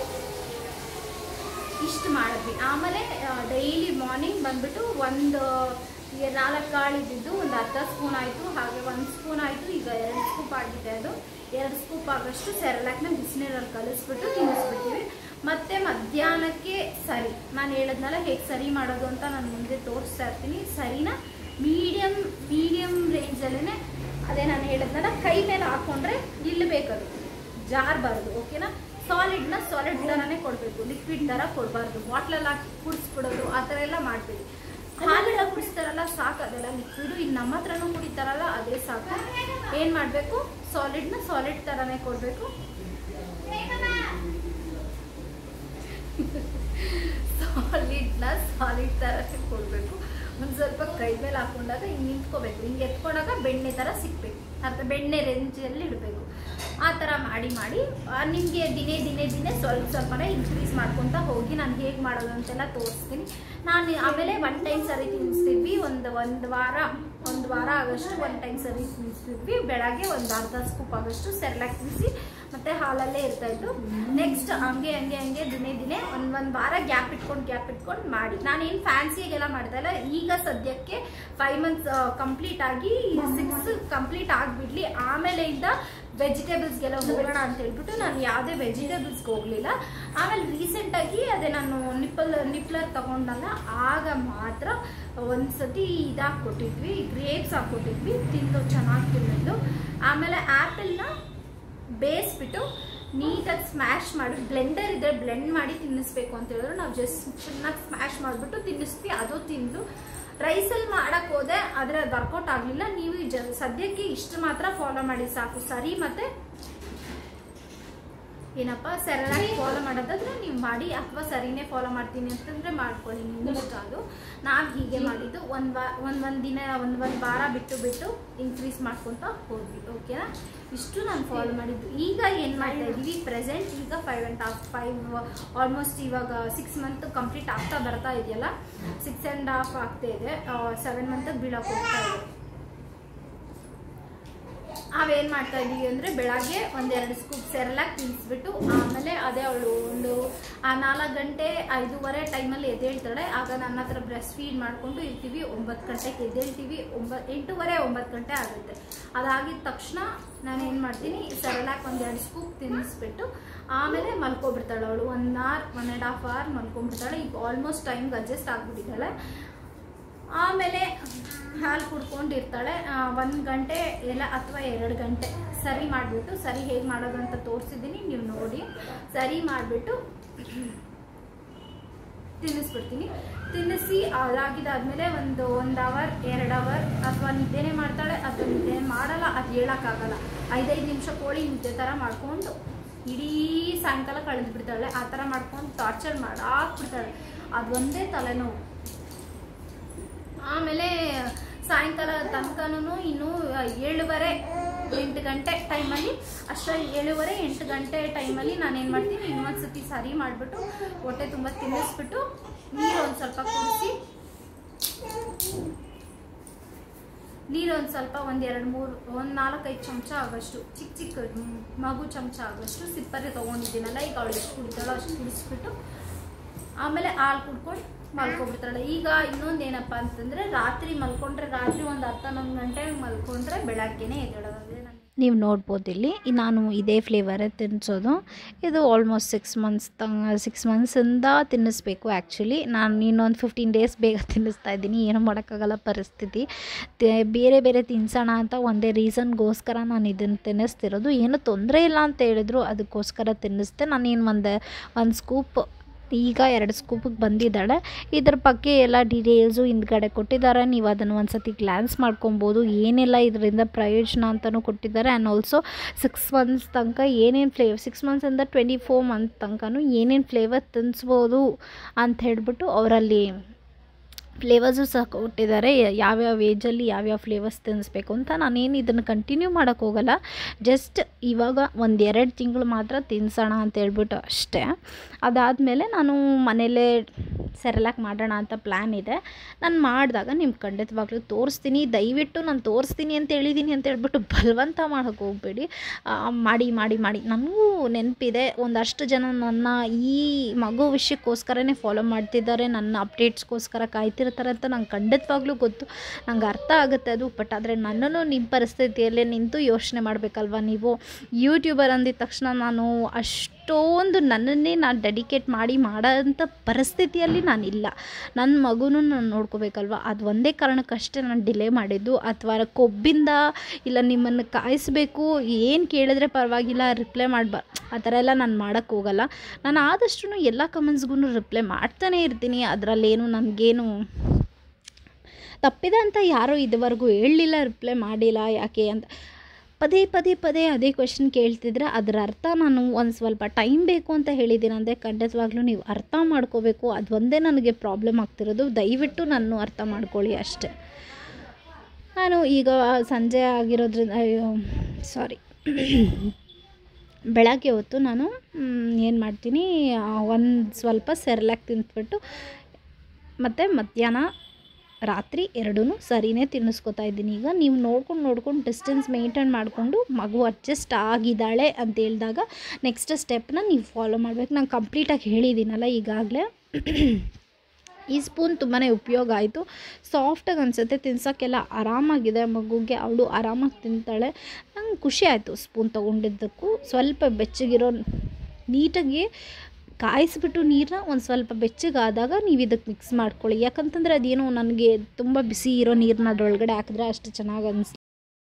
ಇಷ್ಟು ಮಾಡಿದ್ವಿ ಆಮೇಲೆ ಡೈಲಿ ಮಾರ್ನಿಂಗ್ ಬಂದ್ಬಿಟ್ಟು ಒಂದು ಈಗ ನಾಲ್ಕು ಕಾಳು ಇದ್ದಿದ್ದು ಒಂದು ಅರ್ಧ ಸ್ಪೂನ್ ಆಯಿತು ಹಾಗೆ ಒಂದು ಸ್ಪೂನ್ ಆಯಿತು ಈಗ ಎರಡು ಸ್ಕೂಪ್ ಆಗಿದೆ ಅದು ಎರಡು ಸ್ಕೂಪ್ ಆಗೋಷ್ಟು ಸೆರಲಾಕ್ನ ಬಿಸಿನೀರಲ್ಲಿ ಕಲಿಸ್ಬಿಟ್ಟು ತಿನ್ನಿಸ್ಬಿಡ್ತೀವಿ ಮತ್ತು ಮಧ್ಯಾಹ್ನಕ್ಕೆ ಸರಿ ನಾನು ಹೇಳಿದ್ನಲ್ಲ ಹೇಗೆ ಸರಿ ಮಾಡೋದು ಅಂತ ನಾನು ಮುಂದೆ ತೋರಿಸ್ತಾ ಇರ್ತೀನಿ ಸರಿನ ಮೀಡಿಯಮ್ ಮೀಡಿಯಮ್ ರೇಂಜಲ್ಲೇ ಅದೇ ನಾನು ಹೇಳಿದ್ನಲ್ಲ ಕೈ ಮೇಲೆ ಹಾಕ್ಕೊಂಡ್ರೆ ನಿಲ್ಲಬೇಕದು ಜಾರಬಾರ್ದು ಓಕೆನಾ ಸಾಲಿಡ್ನ ಸಾಲಿಡ್ ಥರನೇ ಕೊಡಬೇಕು ಲಿಕ್ವಿಡ್ ಥರ ಕೊಡಬಾರ್ದು ಬಾಟ್ಲಲ್ಲಿ ಹಾಕಿ ಕುಡಿಸ್ಬಿಡೋದು ಆ ಥರ ಎಲ್ಲ ಮಾಡ್ತೀವಿ ಹಾಲೆಲ್ಲ ಕುಡಿಸ್ತಾರಲ್ಲ ಸಾಕು ಅದೆಲ್ಲ ಲಿಕ್ವಿಡು ಇಲ್ಲಿ ನಮ್ಮ ಹತ್ರನೂ ಕುಡಿತಾರಲ್ಲ ಅದೇ ಸಾಕು ಏನು ಮಾಡಬೇಕು ಸಾಲಿಡ್ನ ಸಾಲಿಡ್ ಥರನೇ ಕೊಡಬೇಕು ಸಾಲಿಡ್ನ ಸಾಲಿಡ್ ಥರನೇ ಕೊಡಬೇಕು ಒಂದು ಸ್ವಲ್ಪ ಕೈ ಮೇಲೆ ಹಾಕೊಂಡಾಗ ಹಿಂಗೆ ನಿಂತ್ಕೋಬೇಕು ಹಿಂಗೆ ಎತ್ಕೊಂಡಾಗ ಬೆಣ್ಣೆ ಥರ ಸಿಗ್ಬೇಕು ಅರ್ಥ ಬೆಣ್ಣೆ ರೇಂಜಲ್ಲಿ ಇಡಬೇಕು ಆ ಥರ ಮಾಡಿ ಮಾಡಿ ನಿಮಗೆ ದಿನೇ ದಿನೇ ದಿನೇ ಸ್ವಲ್ಪ ಸ್ವಲ್ಪನೇ ಇನ್ಕ್ರೀಸ್ ಮಾಡ್ಕೊತಾ ಹೋಗಿ ನಾನು ಹೇಗೆ ಮಾಡೋದು ಅಂತೆಲ್ಲ ತೋರಿಸ್ತೀನಿ ನಾನು ಆಮೇಲೆ ಒನ್ ಟೈಮ್ ಸರಿ ತಿನ್ನಿಸ್ತಿದ್ವಿ ಒಂದು ಒಂದು ವಾರ ಒಂದು ವಾರ ಆಗಷ್ಟು ಒನ್ ಟೈಮ್ ಸರಿ ತಿನ್ನಿಸ್ತಿದ್ವಿ ಬೆಳಗ್ಗೆ ಒಂದು ಅರ್ಧ ಸ್ಕೂಪ್ ಆಗಷ್ಟು ಸೆರ್ಲಾಕ್ ತಿನ್ನಿಸಿ ಮತ್ತೆ ಹಾಲಲ್ಲೇ ಇರ್ತಾ ಇತ್ತು ನೆಕ್ಸ್ಟ್ ಹಂಗೆ ಹಂಗೆ ಹಂಗೆ ದಿನೇ ದಿನೇ ಒಂದು ಒಂದು ವಾರ ಗ್ಯಾಪ್ ಇಟ್ಕೊಂಡು ಗ್ಯಾಪ್ ಇಟ್ಕೊಂಡು ಮಾಡಿ ನಾನೇನು ಫ್ಯಾನ್ಸಿಗೆಲ್ಲ ಮಾಡ್ತಾ ಇಲ್ಲ ಈಗ ಸದ್ಯಕ್ಕೆ ಫೈವ್ ಮಂತ್ಸ್ ಕಂಪ್ಲೀಟ್ ಆಗಿ ಸಿಕ್ಸ್ ಕಂಪ್ಲೀಟ್ ಆಗಿಬಿಡ್ಲಿ ಆಮೇಲೆ ಇಂದ ವೆಜಿಟೇಬಲ್ಸ್ಗೆಲ್ಲ ಹೋಗೋಣ ಅಂತ ಹೇಳ್ಬಿಟ್ಟು ನಾನು ಯಾವುದೇ ವೆಜಿಟೇಬಲ್ಸ್ಗೆ ಹೋಗಲಿಲ್ಲ ಆಮೇಲೆ ರೀಸೆಂಟಾಗಿ ಅದೇ ನಾನು ನಿಪ್ಪಲ್ ನಿಪ್ಲರ್ ತಗೊಂಡಲ್ಲ ಆಗ ಮಾತ್ರ ಒಂದ್ಸತಿ ಇದಾಗಿ ಕೊಟ್ಟಿದ್ವಿ ಗ್ರೇಪ್ಸ್ ಹಾಕ್ಕೊಟ್ಟಿದ್ವಿ ತಿಂದು ಚೆನ್ನಾಗಿ ತಿನ್ನೋದು ಆಮೇಲೆ ಆ್ಯಪಲ್ನ ಬೇಯಿಸ್ಬಿಟ್ಟು ನೀಟಾಗಿ ಸ್ಮ್ಯಾಶ್ ಮಾಡಿ ಬ್ಲೆಂಡರ್ ಇದ್ರೆ ಬ್ಲೆಂಡ್ ಮಾಡಿ ತಿನ್ನಿಸ್ಬೇಕು ಅಂತ ಹೇಳಿದ್ರು ನಾವು ಜಸ್ಟ್ ಚೆನ್ನಾಗಿ ಸ್ಮ್ಯಾಶ್ ಮಾಡಿಬಿಟ್ಟು ತಿನ್ನಿಸ್ತೀವಿ ಅದು ತಿಂದು ರೈಸಲ್ಲಿ ಮಾಡಕ್ ಹೋದೆ ಆದರೆ ಅದು ವರ್ಕೌಟ್ ಆಗಲಿಲ್ಲ ನೀವು ಜ ಸದ್ಯಕ್ಕೆ ಇಷ್ಟು ಮಾತ್ರ ಫಾಲೋ ಮಾಡಿ ಸಾಕು ಸರಿ ಮತ್ತೆ ಏನಪ್ಪ ಸರಳಾಗಿ ಫಾಲೋ ಮಾಡೋದಾದ್ರೆ ನೀವು ಮಾಡಿ ಅಥವಾ ಸರಿನೇ ಫಾಲೋ ಮಾಡ್ತೀನಿ ಅಂತಂದ್ರೆ ಮಾಡ್ಕೊಳ್ಳಿ ನಿಮ್ಗೆ ಇಷ್ಟ ಅದು ನಾವು ಹೀಗೆ ಮಾಡಿದ್ದು ಒಂದು ವಾ ಒಂದು ಒಂದು ದಿನ ಒಂದು ಒಂದು ವಾರ ಬಿಟ್ಟು ಬಿಟ್ಟು ಇನ್ಕ್ರೀಸ್ ಮಾಡ್ಕೊತ ಹೋದ್ವಿ ಓಕೆನಾ ಇಷ್ಟು ನಾನು ಫಾಲೋ ಮಾಡಿದ್ದು ಈಗ ಏನು ಮಾಡ್ತಾ ಇದ್ದೀವಿ ಪ್ರೆಸೆಂಟ್ ಈಗ five and half five almost ಇವಾಗ ಸಿಕ್ಸ್ ಮಂತ್ ಕಂಪ್ಲೀಟ್ ಆಗ್ತಾ ಬರ್ತಾ ಇದೆಯಲ್ಲ ಸಿಕ್ಸ್ ಆ್ಯಂಡ್ ಹಾಫ್ ಆಗ್ತಾ ಇದೆ ಸೆವೆನ್ ಮಂತ್ ಬೀಳಕ್ಕೆ ಹೋಗ್ತಾ ಇದೆ ನಾವೇನು ಮಾಡ್ತಾ ಇದೀವಿ ಅಂದರೆ ಬೆಳಗ್ಗೆ ಒಂದೆರಡು ಸ್ಕೂಪ್ ಸೆರಲಾಗಿ ತಿನ್ನಿಸ್ಬಿಟ್ಟು ಆಮೇಲೆ ಅದೇ ಅವಳು ಒಂದು ಆ ನಾಲ್ಕು ಗಂಟೆ ಐದೂವರೆ ಟೈಮಲ್ಲಿ ಎದ್ದೇಳ್ತಾಳೆ ಆಗ ನನ್ನ ಹತ್ರ ಬ್ರೆಸ್ಟ್ ಫೀಡ್ ಮಾಡಿಕೊಂಡು ಇರ್ತೀವಿ ಒಂಬತ್ತು ಗಂಟೆಗೆ ಎದ್ದೇಳ್ತೀವಿ ಒಂಬತ್ತು ಎಂಟೂವರೆ ಒಂಬತ್ತು ಗಂಟೆ ಆಗುತ್ತೆ ಅದಾಗಿದ ತಕ್ಷಣ ನಾನು ಏನು ಮಾಡ್ತೀನಿ ಸೆರಲಾಕ್ ಒಂದೆರಡು ಸ್ಕೂಪ್ ತಿನ್ನಿಸ್ಬಿಟ್ಟು ಆಮೇಲೆ ಮಲ್ಕೊಬಿಡ್ತಾಳೆ ಅವಳು one hour one and half hour ಮಲ್ಕೊಂಡ್ಬಿಡ್ತಾಳೆ ಈಗ ಆಲ್ಮೋಸ್ಟ್ ಟೈಮ್ಗೆ ಅಡ್ಜಸ್ಟ್ ಆಗಿಬಿಟ್ಟಿದ್ದಾಳೆ ಆಮೇಲೆ ಹಾಲು ಕುಡ್ಕೊಂಡಿರ್ತಾಳೆ ಒಂದು ಗಂಟೆ ಇಲ್ಲ ಅಥವಾ ಎರಡು ಗಂಟೆ ಸರಿ ಮಾಡಿಬಿಟ್ಟು ಸರಿ ಹೇಗೆ ಮಾಡೋದು ಅಂತ ತೋರಿಸಿದ್ದೀನಿ ನೀವು ನೋಡಿ ಸರಿ ಮಾಡಿಬಿಟ್ಟು ತಿನ್ನಿಸ್ಬಿಡ್ತೀನಿ ತಿನ್ನಿಸಿ ಅದಾಗಿದ್ದಾದ್ಮೇಲೆ ಒಂದು ಒಂದು ಅವರ್ ಎರಡು ಅವರ್ ಅಥವಾ ನಿದ್ದೆನೇ ಮಾಡ್ತಾಳೆ ಅಥವಾ ನಿದ್ದೆ ಮಾಡಲ್ಲ ಅದು ಹೇಳೋಕ್ಕಾಗಲ್ಲ ಐದೈದು ನಿಮಿಷ ಕೋಳಿ ನಿದ್ದೆ ಥರ ಮಾಡ್ಕೊಂಡು ಇಡೀ ಸಾಯಂಕಾಲ ಕಳೆದು ಬಿಡ್ತಾಳೆ ಆ ಥರ ಮಾಡ್ಕೊಂಡು ಟಾರ್ಚರ್ ಮಾಡಾಕ್ಬಿಡ್ತಾಳೆ ಅದೊಂದೇ ತಲೆನೋವು ಆಮೇಲೆ ಸಾಯಂಕಾಲ ತನಕನೂ ಇನ್ನು ಏಳುವರೆ ಎಂಟು ಗಂಟೆ ಟೈಮಲ್ಲಿ ಅಷ್ಟ ಏಳುವರೆ ಎಂಟು ಗಂಟೆ ಟೈಮಲ್ಲಿ ನಾನು ಏನು ಮಾಡ್ತೀನಿ ಇನ್ನೊಂದು ಸತಿ ಸರಿ ಮಾಡಿಬಿಟ್ಟು ಹೊಟ್ಟೆ ತುಂಬ ತಿನ್ನಿಸ್ಬಿಟ್ಟು ನೀರು ಒಂದು ಸ್ವಲ್ಪ ಕುದಿಸಿ ನೀರು ಒಂದು ಸ್ವಲ್ಪ ಒಂದು ಎರಡು ಮೂರು ಒಂದು ನಾಲ್ಕೈದು ಚಮಚ ಆಗೋಷ್ಟು ಚಿಕ್ಕ ಚಿಕ್ಕ ಮ್, ಮಗು ಚಮಚ ಆಗೋಷ್ಟು ಸಿಪ್ಪರೆ ತೊಗೊಂಡಿದ್ದೀನಲ್ಲ ಈಗ ಅವಳು ಎಷ್ಟು ಕುಡಿತಾಳೋ ಅಷ್ಟು ಕುಡಿಸ್ಬಿಟ್ಟು ಆಮೇಲೆ ಹಾಲು ಕುಡ್ಕೊಂಡು ಮಲ್ಕೊಬಿಡ್ತಾಳೆ ಈಗ ಇನ್ನೊಂದು ಏನಪ್ಪ ಅಂತಂದರೆ ರಾತ್ರಿ ಮಲ್ಕೊಂಡ್ರೆ ರಾತ್ರಿ ಒಂದು ಹತ್ತನ್ನೊಂದು ಗಂಟೆಗೆ ಮಲ್ಕೊಂಡ್ರೆ ಬೆಳಗ್ಗೆನೇ ಎದ್ದೇಳೋದು ಅದೇ ನನ್ನ ನೀವು ನೋಡ್ಬೋದು ಇಲ್ಲಿ ನಾನು ಇದೇ ಫ್ಲೇವರೇ ತಿನ್ನಿಸೋದು ಇದು ಆಲ್ಮೋಸ್ಟ್ ಸಿಕ್ಸ್ ಮಂತ್ಸ್ ತಂಗ ಸಿಕ್ಸ್ ಮಂತ್ಸಿಂದ ತಿನ್ನಿಸ್ಬೇಕು ಆ್ಯಕ್ಚುಲಿ ನಾನು ಇನ್ನೊಂದು ಫಿಫ್ಟೀನ್ ಡೇಸ್ ಬೇಗ ತಿನ್ನಿಸ್ತಾ ಇದ್ದೀನಿ ಏನು ಮಾಡೋಕ್ಕಾಗಲ್ಲ ಪರಿಸ್ಥಿತಿ ತೆ- ಬೇರೆ ಬೇರೆ ತಿನ್ಸೋಣ ಅಂತ ಒಂದೇ ರೀಸನ್ಗೋಸ್ಕರ ನಾನು ಇದನ್ನು ತಿನ್ನಿಸ್ತಿರೋದು ಏನು ತೊಂದರೆ ಇಲ್ಲ ಅಂತ ಹೇಳಿದ್ರು ಅದಕ್ಕೋಸ್ಕರ ತಿನ್ನಿಸ್ದೆ ನಾನೇನು ಒಂದು ಒಂದು ಸ್ಕೂಪ್ ಈಗ ಎರಡು ಸ್ಕೂಪಿಗೆ ಬಂದಿದ್ದಾಳೆ ಇದ್ರ ಬಗ್ಗೆ ಎಲ್ಲ ಡೀಟೇಲ್ಸು ಹಿಂದ್ಗಡೆ ಕೊಟ್ಟಿದ್ದಾರೆ ನೀವು ಅದನ್ನು ಒಂದು ಸತಿ ಗ್ಲ್ಯಾನ್ಸ್ ಮಾಡ್ಕೊಬೋದು ಏನೆಲ್ಲ ಇದರಿಂದ ಪ್ರಯೋಜನ ಅಂತಲೂ ಕೊಟ್ಟಿದ್ದಾರೆ ಆ್ಯಂಡ್ ಆಲ್ಸೋ ಸಿಕ್ಸ್ ಮಂತ್ಸ್ ತನಕ ಏನೇನು ಫ್ಲೇವರ್ ಸಿಕ್ಸ್ ಮಂತ್ಸಿಂದ ಟ್ವೆಂಟಿ ಫೋರ್ ಮಂತ್ ತನಕನೂ ಏನೇನು ಫ್ಲೇವರ್ ತಿನ್ನಿಸ್ಬೋದು ಅಂತ ಹೇಳ್ಬಿಟ್ಟು ಅವರಲ್ಲಿ ಫ್ಲೇವರ್ಸು ಸಹ ಕೊಟ್ಟಿದ್ದಾರೆ ಯಾವ್ಯಾವ ಏಜಲ್ಲಿ ಯಾವ್ಯಾವ ಫ್ಲೇವರ್ಸ್ ತಿನ್ನಿಸ್ಬೇಕು ಅಂತ ನಾನೇನು ಇದನ್ನು ಕಂಟಿನ್ಯೂ ಮಾಡೋಕ್ಕೆ ಹೋಗಲ್ಲ ಜಸ್ಟ್ ಇವಾಗ ಒಂದೆರಡು ತಿಂಗಳು ಮಾತ್ರ ತಿನ್ಸೋಣ ಅಂತ ಹೇಳ್ಬಿಟ್ಟು ಅಷ್ಟೇ ಅದಾದಮೇಲೆ ನಾನು ಮನೇಲೇ ಸೆರಲಾಕ್ ಮಾಡೋಣ ಅಂತ ಪ್ಲ್ಯಾನ್ ಇದೆ ನಾನು ಮಾಡಿದಾಗ ನಿಮ್ಗೆ ಖಂಡಿತವಾಗ್ಲೂ ತೋರಿಸ್ತೀನಿ ದಯವಿಟ್ಟು ನಾನು ತೋರಿಸ್ತೀನಿ ಅಂತ ಹೇಳಿದ್ದೀನಿ ಅಂತ ಹೇಳ್ಬಿಟ್ಟು ಬಲವಂತ ಮಾಡೋಕ್ಕೆ ಹೋಗಬೇಡಿ ಮಾಡಿ ಮಾಡಿ ಮಾಡಿ ನನಗೂ ನೆನಪಿದೆ ಒಂದಷ್ಟು ಜನ ನನ್ನ ಈ ಮಗು ವಿಷಯಕ್ಕೋಸ್ಕರನೇ ಫಾಲೋ ಮಾಡ್ತಿದ್ದಾರೆ ನನ್ನ ಅಪ್ಡೇಟ್ಸ್ಗೋಸ್ಕರ ಕಾಯ್ತಿರ್ತಾರೆ ಅಂತ ನಂಗೆ ಖಂಡಿತವಾಗ್ಲೂ ಗೊತ್ತು ನಂಗೆ ಅರ್ಥ ಆಗುತ್ತೆ ಅದು ಬಟ್ ಆದರೆ ನನ್ನನ್ನು ನಿಮ್ಮ ಪರಿಸ್ಥಿತಿಯಲ್ಲೇ ನಿಂತು ಯೋಚನೆ ಮಾಡಬೇಕಲ್ವ ನೀವು ಯೂಟ್ಯೂಬರ್ ಅಂದಿದ ತಕ್ಷಣ ನಾನು ಅಷ್ಟೊಂದು ನನ್ನನ್ನೇ ನಾನು ಡೆಡಿಕೇಟ್ ಮಾಡಿ ಮಾಡೋಂಥ ಪರಿಸ್ಥಿತಿಯಲ್ಲಿ ನಾನಿಲ್ಲ ನನ್ನ ಮಗುನೂ ನಾನು ನೋಡ್ಕೋಬೇಕಲ್ವ ಅದು ಒಂದೇ ಕಾರಣಕ್ಕಷ್ಟೇ ನಾನು ಡಿಲೇ ಮಾಡಿದ್ದು ಅಥವಾ ಕೊಬ್ಬಿಂದ ಇಲ್ಲ ನಿಮ್ಮನ್ನು ಕಾಯಿಸ್ಬೇಕು ಏನು ಕೇಳಿದ್ರೆ ಪರವಾಗಿಲ್ಲ ರಿಪ್ಲೈ ಮಾಡ್ಬಾ ಆ ಥರ ಎಲ್ಲ ನಾನು ಮಾಡೋಕ್ಕೆ ಹೋಗಲ್ಲ ನಾನು ಆದಷ್ಟು ಎಲ್ಲ ಕಮೆಂಟ್ಸ್ಗೂ ರಿಪ್ಲೈ ಮಾಡ್ತಾನೆ ಇರ್ತೀನಿ ಅದರಲ್ಲೇನು ನನಗೇನು ತಪ್ಪಿದೆ ಅಂತ ಯಾರೂ ಇದುವರೆಗೂ ಹೇಳಲಿಲ್ಲ ರಿಪ್ಲೈ ಮಾಡಿಲ್ಲ ಯಾಕೆ ಅಂತ ಪದೇ ಪದೇ ಪದೇ ಅದೇ ಕ್ವೆಶನ್ ಕೇಳ್ತಿದ್ರೆ ಅದರ ಅರ್ಥ ನಾನು ಒಂದು ಸ್ವಲ್ಪ ಟೈಮ್ ಬೇಕು ಅಂತ ಹೇಳಿದ್ದೀನಿ ಅಂದರೆ ಖಂಡಿತವಾಗ್ಲೂ ನೀವು ಅರ್ಥ ಮಾಡ್ಕೋಬೇಕು ಅದು ಒಂದೇ ನನಗೆ ಪ್ರಾಬ್ಲಮ್ ಆಗ್ತಿರೋದು ದಯವಿಟ್ಟು ನಾನು ಅರ್ಥ ಮಾಡ್ಕೊಳ್ಳಿ ಅಷ್ಟೆ ನಾನು ಈಗ ಸಂಜೆ ಆಗಿರೋದ್ರಿಂದ ಅಯ್ಯೋ ಸಾರಿ ಬೆಳಗ್ಗೆ ಹೊತ್ತು ನಾನು ಏನು ಮಾಡ್ತೀನಿ ಒಂದು ಸ್ವಲ್ಪ ಸೆರ್ಲಾಕ್ ತಿಂದ್ಬಿಟ್ಟು ಮತ್ತು ಮಧ್ಯಾಹ್ನ ರಾತ್ರಿ ಎರಡೂ ಸರಿನೇ ತಿನ್ನಿಸ್ಕೊತಾ ಇದ್ದೀನಿ ಈಗ ನೀವು ನೋಡ್ಕೊಂಡು ನೋಡ್ಕೊಂಡು ಡಿಸ್ಟೆನ್ಸ್ ಮೇಂಟೈನ್ ಮಾಡಿಕೊಂಡು ಮಗು ಅಡ್ಜಸ್ಟ್ ಆಗಿದ್ದಾಳೆ ಅಂತ ಹೇಳಿದಾಗ ನೆಕ್ಸ್ಟ್ ಸ್ಟೆಪ್ನ ನೀವು ಫಾಲೋ ಮಾಡಬೇಕು ನಾನು ಕಂಪ್ಲೀಟಾಗಿ ಹೇಳಿದ್ದೀನಲ್ಲ ಈಗಾಗಲೇ ಈ ಸ್ಪೂನ್ ತುಂಬಾ ಉಪಯೋಗ ಆಯಿತು ಸಾಫ್ಟಾಗಿ ಅನಿಸುತ್ತೆ ತಿನ್ಸೋಕ್ಕೆಲ್ಲ ಆರಾಮಾಗಿದೆ ಮಗುಗೆ ಅವಳು ಆರಾಮಾಗಿ ತಿಂತಾಳೆ ನಂಗೆ ಖುಷಿ ಆಯಿತು ಸ್ಪೂನ್ ತೊಗೊಂಡಿದ್ದಕ್ಕೂ ಸ್ವಲ್ಪ ಬೆಚ್ಚಗಿರೋ ನೀಟಾಗಿ ಕಾಯಿಸ್ಬಿಟ್ಟು ನೀರನ್ನ ಒಂದು ಸ್ವಲ್ಪ ಬೆಚ್ಚಗಾದಾಗ ನೀವು ಇದಕ್ಕೆ ಮಿಕ್ಸ್ ಮಾಡ್ಕೊಳ್ಳಿ ಯಾಕಂತಂದರೆ ಅದೇನೋ ನನಗೆ ತುಂಬ ಬಿಸಿ ಇರೋ ನೀರನ್ನ ಅದರೊಳಗಡೆ ಹಾಕಿದ್ರೆ ಅಷ್ಟು ಚೆನ್ನಾಗಿ ಅನಿಸ್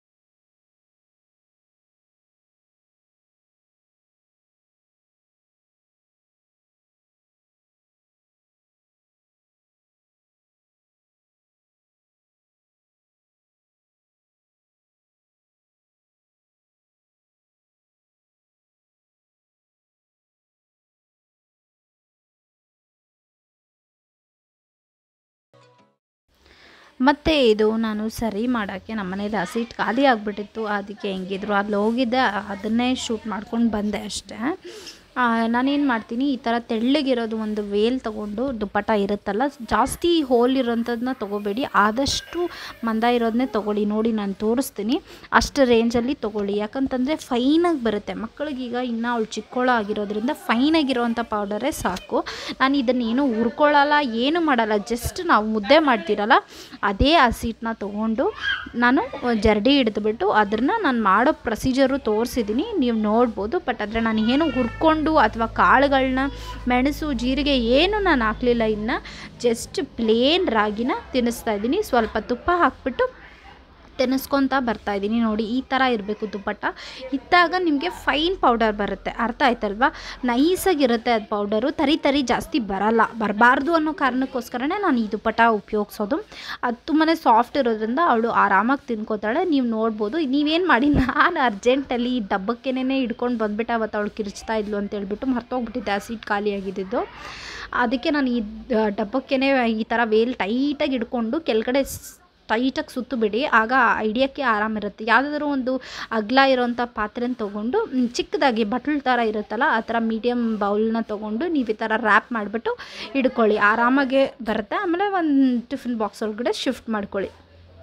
ಮತ್ತು ಇದು ನಾನು ಸರಿ ಮಾಡೋಕ್ಕೆ ನಮ್ಮ ಮನೇಲಿ ಆ ಸೀಟ್ ಖಾಲಿ ಆಗಿಬಿಟ್ಟಿತ್ತು ಅದಕ್ಕೆ ಹೆಂಗಿದ್ರು ಅಲ್ಲಿ ಹೋಗಿದ್ದೆ ಅದನ್ನೇ ಶೂಟ್ ಮಾಡ್ಕೊಂಡು ಬಂದೆ ಅಷ್ಟೇ ನಾನೇನು ಮಾಡ್ತೀನಿ ಈ ಥರ ತೆಳ್ಳಗಿರೋದು ಒಂದು ವೇಲ್ ತೊಗೊಂಡು ದುಪ್ಪಟ ಇರುತ್ತಲ್ಲ ಜಾಸ್ತಿ ಹೋಲ್ ಇರೋಂಥದ್ದನ್ನ ತೊಗೋಬೇಡಿ ಆದಷ್ಟು ಮಂದ ಇರೋದನ್ನೇ ತೊಗೊಳ್ಳಿ ನೋಡಿ ನಾನು ತೋರಿಸ್ತೀನಿ ಅಷ್ಟು ರೇಂಜಲ್ಲಿ ತೊಗೊಳ್ಳಿ ಯಾಕಂತಂದರೆ ಫೈನಾಗಿ ಬರುತ್ತೆ ಮಕ್ಕಳಿಗೀಗ ಇನ್ನೂ ಅವಳು ಚಿಕ್ಕವಳು ಆಗಿರೋದ್ರಿಂದ ಫೈನಾಗಿರೋವಂಥ ಪೌಡರೇ ಸಾಕು ನಾನು ಇದನ್ನು ಏನೂ ಹುರ್ಕೊಳ್ಳಲ್ಲ ಏನು ಮಾಡಲ್ಲ ಜಸ್ಟ್ ನಾವು ಮುದ್ದೆ ಮಾಡ್ತೀರಲ್ಲ ಅದೇ ಆ ಸೀಟ್ನ ತೊಗೊಂಡು ನಾನು ಜರಡಿ ಹಿಡಿದ್ಬಿಟ್ಟು ಅದನ್ನು ನಾನು ಮಾಡೋ ಪ್ರೊಸೀಜರು ತೋರಿಸಿದ್ದೀನಿ ನೀವು ನೋಡ್ಬೋದು ಬಟ್ ಆದರೆ ನಾನು ಏನು ಹುರ್ಕೊಂಡು ಅಥವಾ ಕಾಳುಗಳನ್ನ ಮೆಣಸು ಜೀರಿಗೆ ಏನು ನಾನು ಹಾಕಲಿಲ್ಲ ಇನ್ನು ಜಸ್ಟ್ ಪ್ಲೇನ್ ರಾಗಿನ ತಿನ್ನಿಸ್ತಾ ಇದ್ದೀನಿ ಸ್ವಲ್ಪ ತುಪ್ಪ ಹಾಕ್ಬಿಟ್ಟು ತೆನೆಸ್ಕೊತಾ ಬರ್ತಾ ಇದ್ದೀನಿ ನೋಡಿ ಈ ಥರ ಇರಬೇಕು ದುಪ್ಪಟ್ಟ ಇದ್ದಾಗ ನಿಮಗೆ ಫೈನ್ ಪೌಡರ್ ಬರುತ್ತೆ ಅರ್ಥ ಆಯ್ತಲ್ವಾ ನೈಸಾಗಿರುತ್ತೆ ಅದು ಪೌಡರು ತರಿ ತರಿ ಜಾಸ್ತಿ ಬರಲ್ಲ ಬರಬಾರ್ದು ಅನ್ನೋ ಕಾರಣಕ್ಕೋಸ್ಕರನೇ ನಾನು ಈ ದುಪ್ಪಟ್ಟ ಉಪಯೋಗಿಸೋದು ಅದು ತುಂಬಾ ಸಾಫ್ಟ್ ಇರೋದ್ರಿಂದ ಅವಳು ಆರಾಮಾಗಿ ತಿನ್ಕೋತಾಳೆ ನೀವು ನೋಡ್ಬೋದು ನೀವೇನು ಮಾಡಿ ನಾನು ಅರ್ಜೆಂಟಲ್ಲಿ ಡಬ್ಬಕ್ಕೇನೆ ಹಿಡ್ಕೊಂಡು ಬಂದುಬಿಟ್ಟು ಅವತ್ತು ಅವಳು ಕಿರ್ಚ್ತಾ ಇದ್ಲು ಅಂತ ಹೇಳ್ಬಿಟ್ಟು ಮರ್ತೋಗ್ಬಿಟ್ಟಿದ್ದೆ ಆ ಸೀಟ್ ಖಾಲಿಯಾಗಿದ್ದು ಅದಕ್ಕೆ ನಾನು ಈ ಡಬ್ಬಕ್ಕೇನೆ ಈ ಥರ ವೇಲ್ ಟೈಟಾಗಿ ಹಿಡ್ಕೊಂಡು ಕೆಳಗಡೆ ಟೈಟಾಗಿ ಸುತ್ತು ಬಿಡಿ ಆಗ ಹಿಡಿಯೋಕ್ಕೆ ಆರಾಮಿರುತ್ತೆ ಯಾವುದಾದ್ರೂ ಒಂದು ಅಗ್ಲ ಇರೋವಂಥ ಪಾತ್ರೆನ ತೊಗೊಂಡು ಮ್, ಚಿಕ್ಕದಾಗಿ ಬಟ್ಲು ಥರ ಇರುತ್ತಲ್ಲ ಆ ಥರ ಮೀಡಿಯಮ್ ಬೌಲ್ನ ತೊಗೊಂಡು ನೀವು ಈ ಥರ ರ್ಯಾಪ್ ಮಾಡಿಬಿಟ್ಟು ಹಿಡ್ಕೊಳ್ಳಿ ಆರಾಮಾಗೆ ಬರುತ್ತೆ ಆಮೇಲೆ ಒಂದು ಟಿಫಿನ್ ಬಾಕ್ಸ್ ಒಳಗಡೆ ಶಿಫ್ಟ್ ಮಾಡ್ಕೊಳ್ಳಿ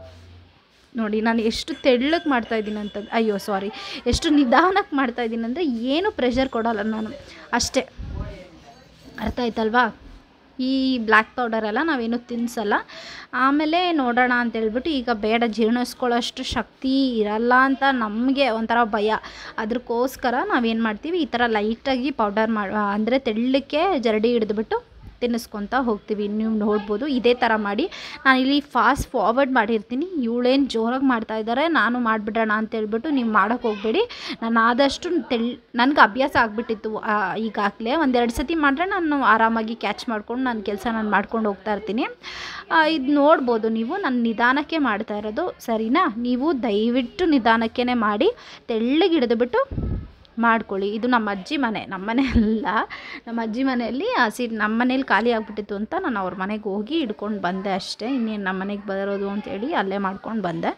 ನೋಡಿ ನಾನು ಎಷ್ಟು ತೆಳ್ಳಗೆ ಮಾಡ್ತಾಯಿದ್ದೀನಿ ಅಂತ ಅಯ್ಯೋ ಸಾರಿ ಎಷ್ಟು ನಿಧಾನಕ್ಕೆ ಮಾಡ್ತಾಯಿದ್ದೀನಿ ಅಂದರೆ ಏನು ಪ್ರೆಷರ್ ಕೊಡಲ್ಲ ನಾನು ಅಷ್ಟೇ ಅರ್ಥ ಆಯ್ತಲ್ವಾ ಈ ಬ್ಲ್ಯಾಕ್ ಪೌಡರೆಲ್ಲ ನಾವೇನು ತಿನ್ನಿಸಲ್ಲ ಆಮೇಲೆ ನೋಡೋಣ ಅಂತ ಹೇಳ್ಬಿಟ್ಟು ಈಗ ಬೇಡ ಜೀರ್ಣಿಸ್ಕೊಳ್ಳೋಷ್ಟು ಶಕ್ತಿ ಇರಲ್ಲ ಅಂತ ನಮಗೆ ಒಂಥರ ಭಯ ಅದಕ್ಕೋಸ್ಕರ ನಾವೇನು ಮಾಡ್ತೀವಿ ಈ ಥರ ಲೈಟಾಗಿ ಪೌಡರ್ ಮಾಡಿ ಅಂದರೆ ತೆಳ್ಳಕ್ಕೆ ಜರಡಿ ಹಿಡಿದ್ಬಿಟ್ಟು ತಿನ್ನಿಸ್ಕೊತಾ ಹೋಗ್ತೀವಿ ನೀವು ನೋಡ್ಬೋದು ಇದೇ ಥರ ಮಾಡಿ ನಾನು ಇಲ್ಲಿ ಫಾಸ್ಟ್ ಫಾರ್ವರ್ಡ್ ಮಾಡಿರ್ತೀನಿ ಇವಳೇನು ಜೋರಾಗಿ ಮಾಡ್ತಾ ಇದ್ದಾರೆ ನಾನು ಮಾಡಿಬಿಡೋಣ ಅಂತ ಹೇಳ್ಬಿಟ್ಟು ನೀವು ಮಾಡೋಕ್ಕೆ ಹೋಗಬೇಡಿ ನಾನು ಆದಷ್ಟು ತೆಳ್ ನನಗೆ ಅಭ್ಯಾಸ ಆಗಿಬಿಟ್ಟಿತ್ತು ಈಗಾಗಲೇ ಒಂದೆರಡು ಸತಿ ಮಾಡಿದ್ರೆ ನಾನು ಆರಾಮಾಗಿ ಕ್ಯಾಚ್ ಮಾಡ್ಕೊಂಡು ನನ್ನ ಕೆಲಸ ನಾನು ಮಾಡ್ಕೊಂಡು ಹೋಗ್ತಾ ಇರ್ತೀನಿ ಇದು ನೋಡ್ಬೋದು ನೀವು ನಾನು ನಿಧಾನಕ್ಕೆ ಮಾಡ್ತಾ ಇರೋದು ಸರಿನಾ ನೀವು ದಯವಿಟ್ಟು ನಿಧಾನಕ್ಕೇ ಮಾಡಿ ತೆಳ್ಳಗೆ ಹಿಡಿದುಬಿಟ್ಟು ಮಾಡ್ಕೊಳ್ಳಿ ಇದು ನಮ್ಮ ಅಜ್ಜಿ ಮನೆ ನಮ್ಮ ಮನೆ ಅಲ್ಲ ನಮ್ಮ ಅಜ್ಜಿ ಮನೆಯಲ್ಲಿ ಆ ಸೀಟ್ ನಮ್ಮ ಮನೇಲಿ ಖಾಲಿ ಆಗಿಬಿಟ್ಟಿತ್ತು ಅಂತ ನಾನು ಅವ್ರ ಮನೆಗೆ ಹೋಗಿ ಹಿಡ್ಕೊಂಡು ಬಂದೆ ಅಷ್ಟೇ ಇನ್ನೇನು ನಮ್ಮ ಮನೆಗೆ ಬರೋದು ಅಂತೇಳಿ ಅಲ್ಲೇ ಮಾಡ್ಕೊಂಡು ಬಂದೆ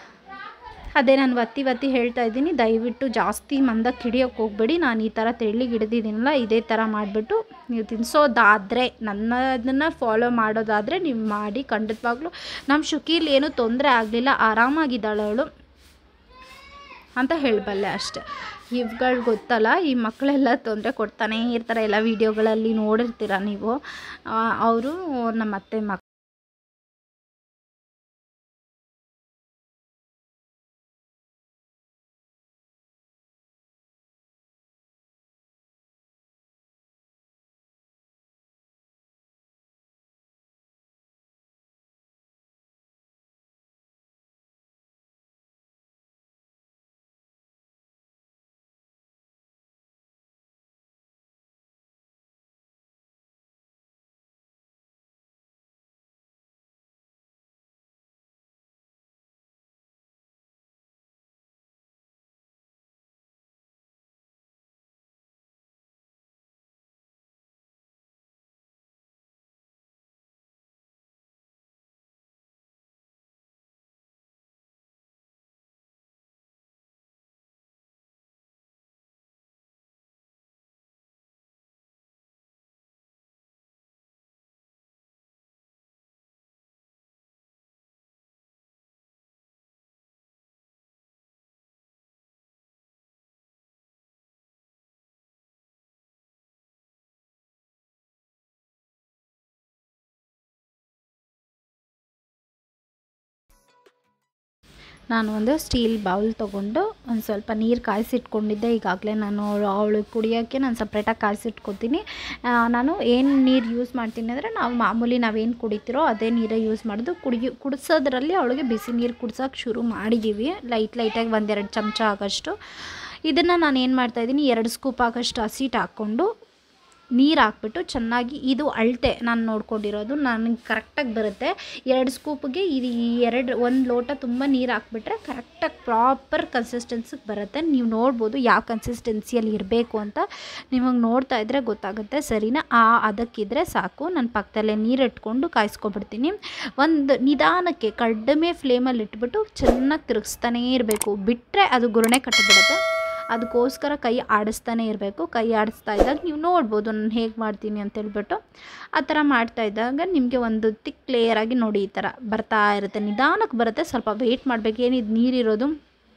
ಅದೇ ನಾನು ಒತ್ತಿ ಒತ್ತಿ ಹೇಳ್ತಾ ಇದ್ದೀನಿ ದಯವಿಟ್ಟು ಜಾಸ್ತಿ ಮಂದಕ್ಕೆ ಹಿಡಿಯೋಕ್ಕೆ ಹೋಗಬೇಡಿ ನಾನು ಈ ಥರ ತೆಳ್ಳಿಗೆ ಹಿಡಿದಿದ್ದೀನಲ್ಲ ಇದೇ ಥರ ಮಾಡಿಬಿಟ್ಟು ನೀವು ತಿನ್ನಿಸೋದಾದರೆ ನನ್ನದನ್ನು ಫಾಲೋ ಮಾಡೋದಾದರೆ ನೀವು ಮಾಡಿ ಖಂಡಿತವಾಗ್ಲೂ ನಮ್ಮ ಶುಕೀಲ್ ಏನೂ ತೊಂದರೆ ಆಗಲಿಲ್ಲ ಆರಾಮಾಗಿದ್ದಾಳೆ ಅವಳು ಅಂತ ಹೇಳಬಲ್ಲೆ ಅಷ್ಟೆ ಇವುಗಳು ಗೊತ್ತಲ್ಲ ಈ ಮಕ್ಕಳೆಲ್ಲ ತೊಂದರೆ ಕೊಡ್ತಾನೆ ಇರ್ತಾರೆ ಎಲ್ಲ ವೀಡಿಯೋಗಳಲ್ಲಿ ನೋಡಿರ್ತೀರ ನೀವು ಅವರು ನಮ್ಮ ಅತ್ತೆ ಮಕ್ ನಾನು ಒಂದು ಸ್ಟೀಲ್ ಬೌಲ್ ತೊಗೊಂಡು ಒಂದು ಸ್ವಲ್ಪ ನೀರು ಕಾಯಿಸಿಟ್ಕೊಂಡಿದ್ದೆ ಈಗಾಗಲೇ ನಾನು ಅವಳು ಕುಡಿಯೋಕ್ಕೆ ನಾನು ಸಪ್ರೇಟಾಗಿ ಕಾಯಿಸಿಟ್ಕೊತೀನಿ ಆ, ನಾನು ಏನು ನೀರು ಯೂಸ್ ಮಾಡ್ತೀನಿ ಅಂದರೆ ನಾವು ಮಾಮೂಲಿ ನಾವೇನು ಕುಡಿತೀರೋ ಅದೇ ನೀರೇ ಯೂಸ್ ಮಾಡೋದು ಕುಡಿ ಕುಡಿಸೋದ್ರಲ್ಲಿ ಅವಳಿಗೆ ಬಿಸಿ ನೀರು ಕುಡ್ಸೋಕೆ ಶುರು ಮಾಡಿದ್ದೀವಿ ಲೈಟ್ ಲೈಟಾಗಿ ಒಂದೆರಡು ಚಮಚ ಆಗೋಷ್ಟು ಇದನ್ನು ನಾನು ಏನು ಮಾಡ್ತಾಯಿದ್ದೀನಿ ಎರಡು ಸ್ಕೂಪ್ ಆಗೋಷ್ಟು ಹಸಿಟ್ಟು ಹಾಕ್ಕೊಂಡು ನೀರು ಹಾಕ್ಬಿಟ್ಟು ಚೆನ್ನಾಗಿ ಇದು ಅಳತೆ ನಾನು ನೋಡ್ಕೊಂಡಿರೋದು ನನಗೆ ಕರೆಕ್ಟಾಗಿ ಬರುತ್ತೆ ಎರಡು ಸ್ಕೂಪ್ಗೆ ಇದು ಈ ಎರಡು ಒಂದು ಲೋಟ ತುಂಬ ನೀರು ಹಾಕ್ಬಿಟ್ರೆ ಕರೆಕ್ಟಾಗಿ ಪ್ರಾಪರ್ ಕನ್ಸಿಸ್ಟೆನ್ಸಿಗೆ ಬರುತ್ತೆ ನೀವು ನೋಡ್ಬೋದು ಯಾವ ಕನ್ಸಿಸ್ಟೆನ್ಸಿಯಲ್ಲಿ ಇರಬೇಕು ಅಂತ ನಿಮಗೆ ನೋಡ್ತಾ ಇದ್ದರೆ ಗೊತ್ತಾಗುತ್ತೆ ಸರಿನಾ ಆ ಅದಕ್ಕಿದ್ರೆ ಸಾಕು ನಾನು ಪಕ್ಕದಲ್ಲೇ ನೀರು ಇಟ್ಕೊಂಡು ಕಾಯಿಸ್ಕೊಬಿಡ್ತೀನಿ ಒಂದು ನಿಧಾನಕ್ಕೆ ಕಡಿಮೆ ಫ್ಲೇಮಲ್ಲಿ ಇಟ್ಬಿಟ್ಟು ಚೆನ್ನಾಗಿ ತಿರುಗಿಸ್ತಾನೇ ಇರಬೇಕು ಬಿಟ್ಟರೆ ಅದು ಗುರುಣೆ ಕಟ್ಟಿಬಿಡುತ್ತೆ ಅದಕ್ಕೋಸ್ಕರ ಕೈ ಆಡಿಸ್ತಾನೆ ಇರಬೇಕು ಕೈ ಆಡಿಸ್ತಾ ಇದ್ದಾಗ ನೀವು ನೋಡ್ಬೋದು ನಾನು ಹೇಗೆ ಮಾಡ್ತೀನಿ ಅಂತ ಹೇಳ್ಬಿಟ್ಟು ಆ ಥರ ಮಾಡ್ತಾ ಇದ್ದಾಗ ನಿಮಗೆ ಒಂದು ತಿಕ್ ಲೇಯರಾಗಿ ನೋಡಿ ಈ ಥರ ಬರ್ತಾ ಇರುತ್ತೆ ನಿಧಾನಕ್ಕೆ ಬರುತ್ತೆ ಸ್ವಲ್ಪ ವೆಯ್ಟ್ ಮಾಡಬೇಕು ಏನಿದು ನೀರಿರೋದು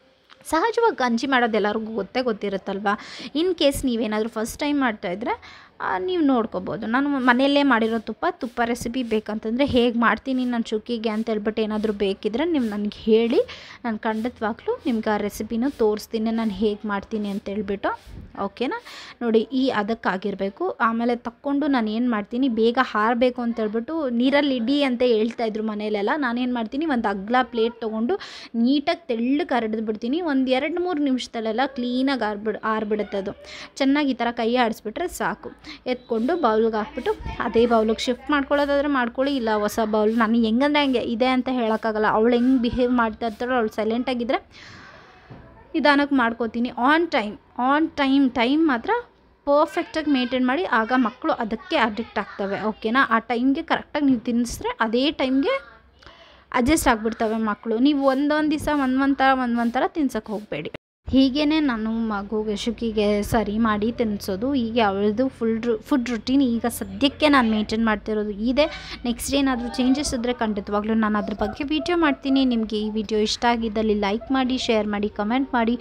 ಸಹಜವಾಗಿ ಗಂಜಿ ಮಾಡೋದು ಎಲ್ಲರಿಗೂ ಗೊತ್ತೇ ಗೊತ್ತಿರುತ್ತಲ್ವ ಇನ್ ಕೇಸ್ ನೀವೇನಾದರೂ ಫಸ್ಟ್ ಟೈಮ್ ಮಾಡ್ತಾಯಿದ್ರೆ ನೀವು ನೋಡ್ಕೋಬೋದು ನಾನು ಮನೆಯಲ್ಲೇ ಮಾಡಿರೋ ತುಪ್ಪ ತುಪ್ಪ ರೆಸಿಪಿ ಬೇಕಂತಂದರೆ ಹೇಗೆ ಮಾಡ್ತೀನಿ ನಾನು ಚುಕ್ಕಿಗೆ ಅಂತ ಹೇಳ್ಬಿಟ್ಟು ಏನಾದರೂ ಬೇಕಿದ್ರೆ ನೀವು ನನಗೆ ಹೇಳಿ ನಾನು ಖಂಡಿತವಾಗ್ಲೂ ನಿಮ್ಗೆ ಆ ರೆಸಿಪಿನೂ ತೋರಿಸ್ತೀನಿ ನಾನು ಹೇಗೆ ಮಾಡ್ತೀನಿ ಅಂತ ಹೇಳ್ಬಿಟ್ಟು ಓಕೆನಾ ನೋಡಿ ಈ ಅದಕ್ಕಾಗಿರಬೇಕು ಆಮೇಲೆ ತಕ್ಕೊಂಡು ನಾನು ಏನು ಮಾಡ್ತೀನಿ ಬೇಗ ಹಾರಬೇಕು ಅಂತ ಹೇಳ್ಬಿಟ್ಟು ನೀರಲ್ಲಿ ಇಡಿ ಅಂತ ಹೇಳ್ತಾಯಿದ್ರು ಮನೆಯಲ್ಲೆಲ್ಲ ನಾನೇನು ಮಾಡ್ತೀನಿ ಒಂದು ಅಗ್ಲ ಪ್ಲೇಟ್ ತೊಗೊಂಡು ನೀಟಾಗಿ ತೆಳ್ಳಗೆ ಹರಡ್ದು ಬಿಡ್ತೀನಿ ಒಂದು ಎರಡು ಮೂರು ನಿಮಿಷದಲ್ಲೆಲ್ಲ ಕ್ಲೀನಾಗಿ ಆರ್ಬಿಡ್ ಆರ್ಬಿಡುತ್ತೆ ಅದು ಚೆನ್ನಾಗಿ ಈ ಥರ ಕೈ ಆಡಿಸ್ಬಿಟ್ರೆ ಸಾಕು ಎತ್ಕೊಂಡು ಬೌಲ್ಗೆ ಹಾಕ್ಬಿಟ್ಟು ಅದೇ ಬೌಲಿಗೆ ಶಿಫ್ಟ್ ಮಾಡ್ಕೊಳ್ಳೋದಾದ್ರೆ ಮಾಡ್ಕೊಳ್ಳಿ ಇಲ್ಲ ಹೊಸ ಬೌಲ್ ನಾನು ಹೆಂಗಂದ್ರೆ ಹಂಗೆ ಇದೆ ಅಂತ ಹೇಳೋಕ್ಕಾಗಲ್ಲ ಅವಳು ಹೆಂಗೆ ಬಿಹೇವ್ ಮಾಡ್ತಾ ಇರ್ತಾಳೋ ಅವಳು ಸೈಲೆಂಟಾಗಿದ್ದರೆ ನಿಧಾನಕ್ಕೆ ಮಾಡ್ಕೋತೀನಿ on time on time time ಮಾತ್ರ ಪರ್ಫೆಕ್ಟಾಗಿ ಮೇಂಟೈನ್ ಮಾಡಿ ಆಗ ಮಕ್ಕಳು ಅದಕ್ಕೆ ಅಡಿಕ್ಟ್ ಆಗ್ತವೆ ಓಕೆನಾ ಆ ಟೈಮ್ಗೆ ಕರೆಕ್ಟಾಗಿ ನೀವು ತಿನ್ನಿಸಿದ್ರೆ ಅದೇ ಟೈಮ್ಗೆ ಅಡ್ಜಸ್ಟ್ ಆಗಿಬಿಡ್ತವೆ ಮಕ್ಕಳು ನೀವು ಒಂದೊಂದು ದಿವಸ ಒಂದು ಒಂದು ಥರ ಒಂದು ಒಂದು ಥರ ತಿನ್ಸೋಕ್ಕೆ ಹೋಗಬೇಡಿ ಹೀಗೇ ನಾನು ಮಗುಗೆ ಶುಕಿಗೆ ಸರಿ ಮಾಡಿ ತಿನ್ನಿಸೋದು ಹೀಗೆ ಅವಳದು ಫುಲ್ ರು ಫುಡ್ ರುಟೀನ್ ಈಗ ಸದ್ಯಕ್ಕೆ ನಾನು ಮೇಂಟೈನ್ ಮಾಡ್ತಿರೋದು ಇದೆ ನೆಕ್ಸ್ಟ್ ಏನಾದರೂ ಚೇಂಜಸ್ ಇದ್ದರೆ ಖಂಡಿತವಾಗ್ಲೂ ನಾನು ಅದ್ರ ಬಗ್ಗೆ ವೀಡಿಯೋ ಮಾಡ್ತೀನಿ ನಿಮಗೆ ಈ ವಿಡಿಯೋ ಇಷ್ಟ ಆಗಿದ್ದಲ್ಲಿ ಲೈಕ್ ಮಾಡಿ ಶೇರ್ ಮಾಡಿ ಕಮೆಂಟ್ ಮಾಡಿ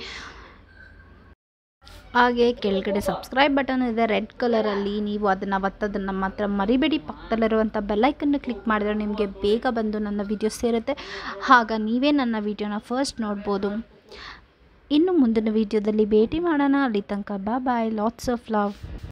ಹಾಗೆ ಕೆಳಗಡೆ ಸಬ್ಸ್ಕ್ರೈಬ್ ಬಟನ್ ಇದೆ ರೆಡ್ ಕಲರಲ್ಲಿ ನೀವು ಅದನ್ನು ಒತ್ತೋದನ್ನು ಮಾತ್ರ ಮರಿಬೇಡಿ ಪಕ್ಕದಲ್ಲಿರುವಂಥ ಬೆಲ್ಲೈಕನ್ನು ಕ್ಲಿಕ್ ಮಾಡಿದ್ರೆ ನಿಮಗೆ ಬೇಗ ಬಂದು ನನ್ನ ವಿಡಿಯೋ ಸೇರುತ್ತೆ ಆಗ ನೀವೇ ನನ್ನ ವಿಡಿಯೋನ ಫಸ್ಟ್ ನೋಡ್ಬೋದು ಇನ್ನು ಮುಂದಿನ ವಿಡಿಯೋದಲ್ಲಿ ಭೇಟಿ ಮಾಡೋಣ ಅಲ್ಲಿ ತನಕ ಬಾ ಬಾಯ್ ಲಾಟ್ಸ್ ಆಫ್ ಲವ್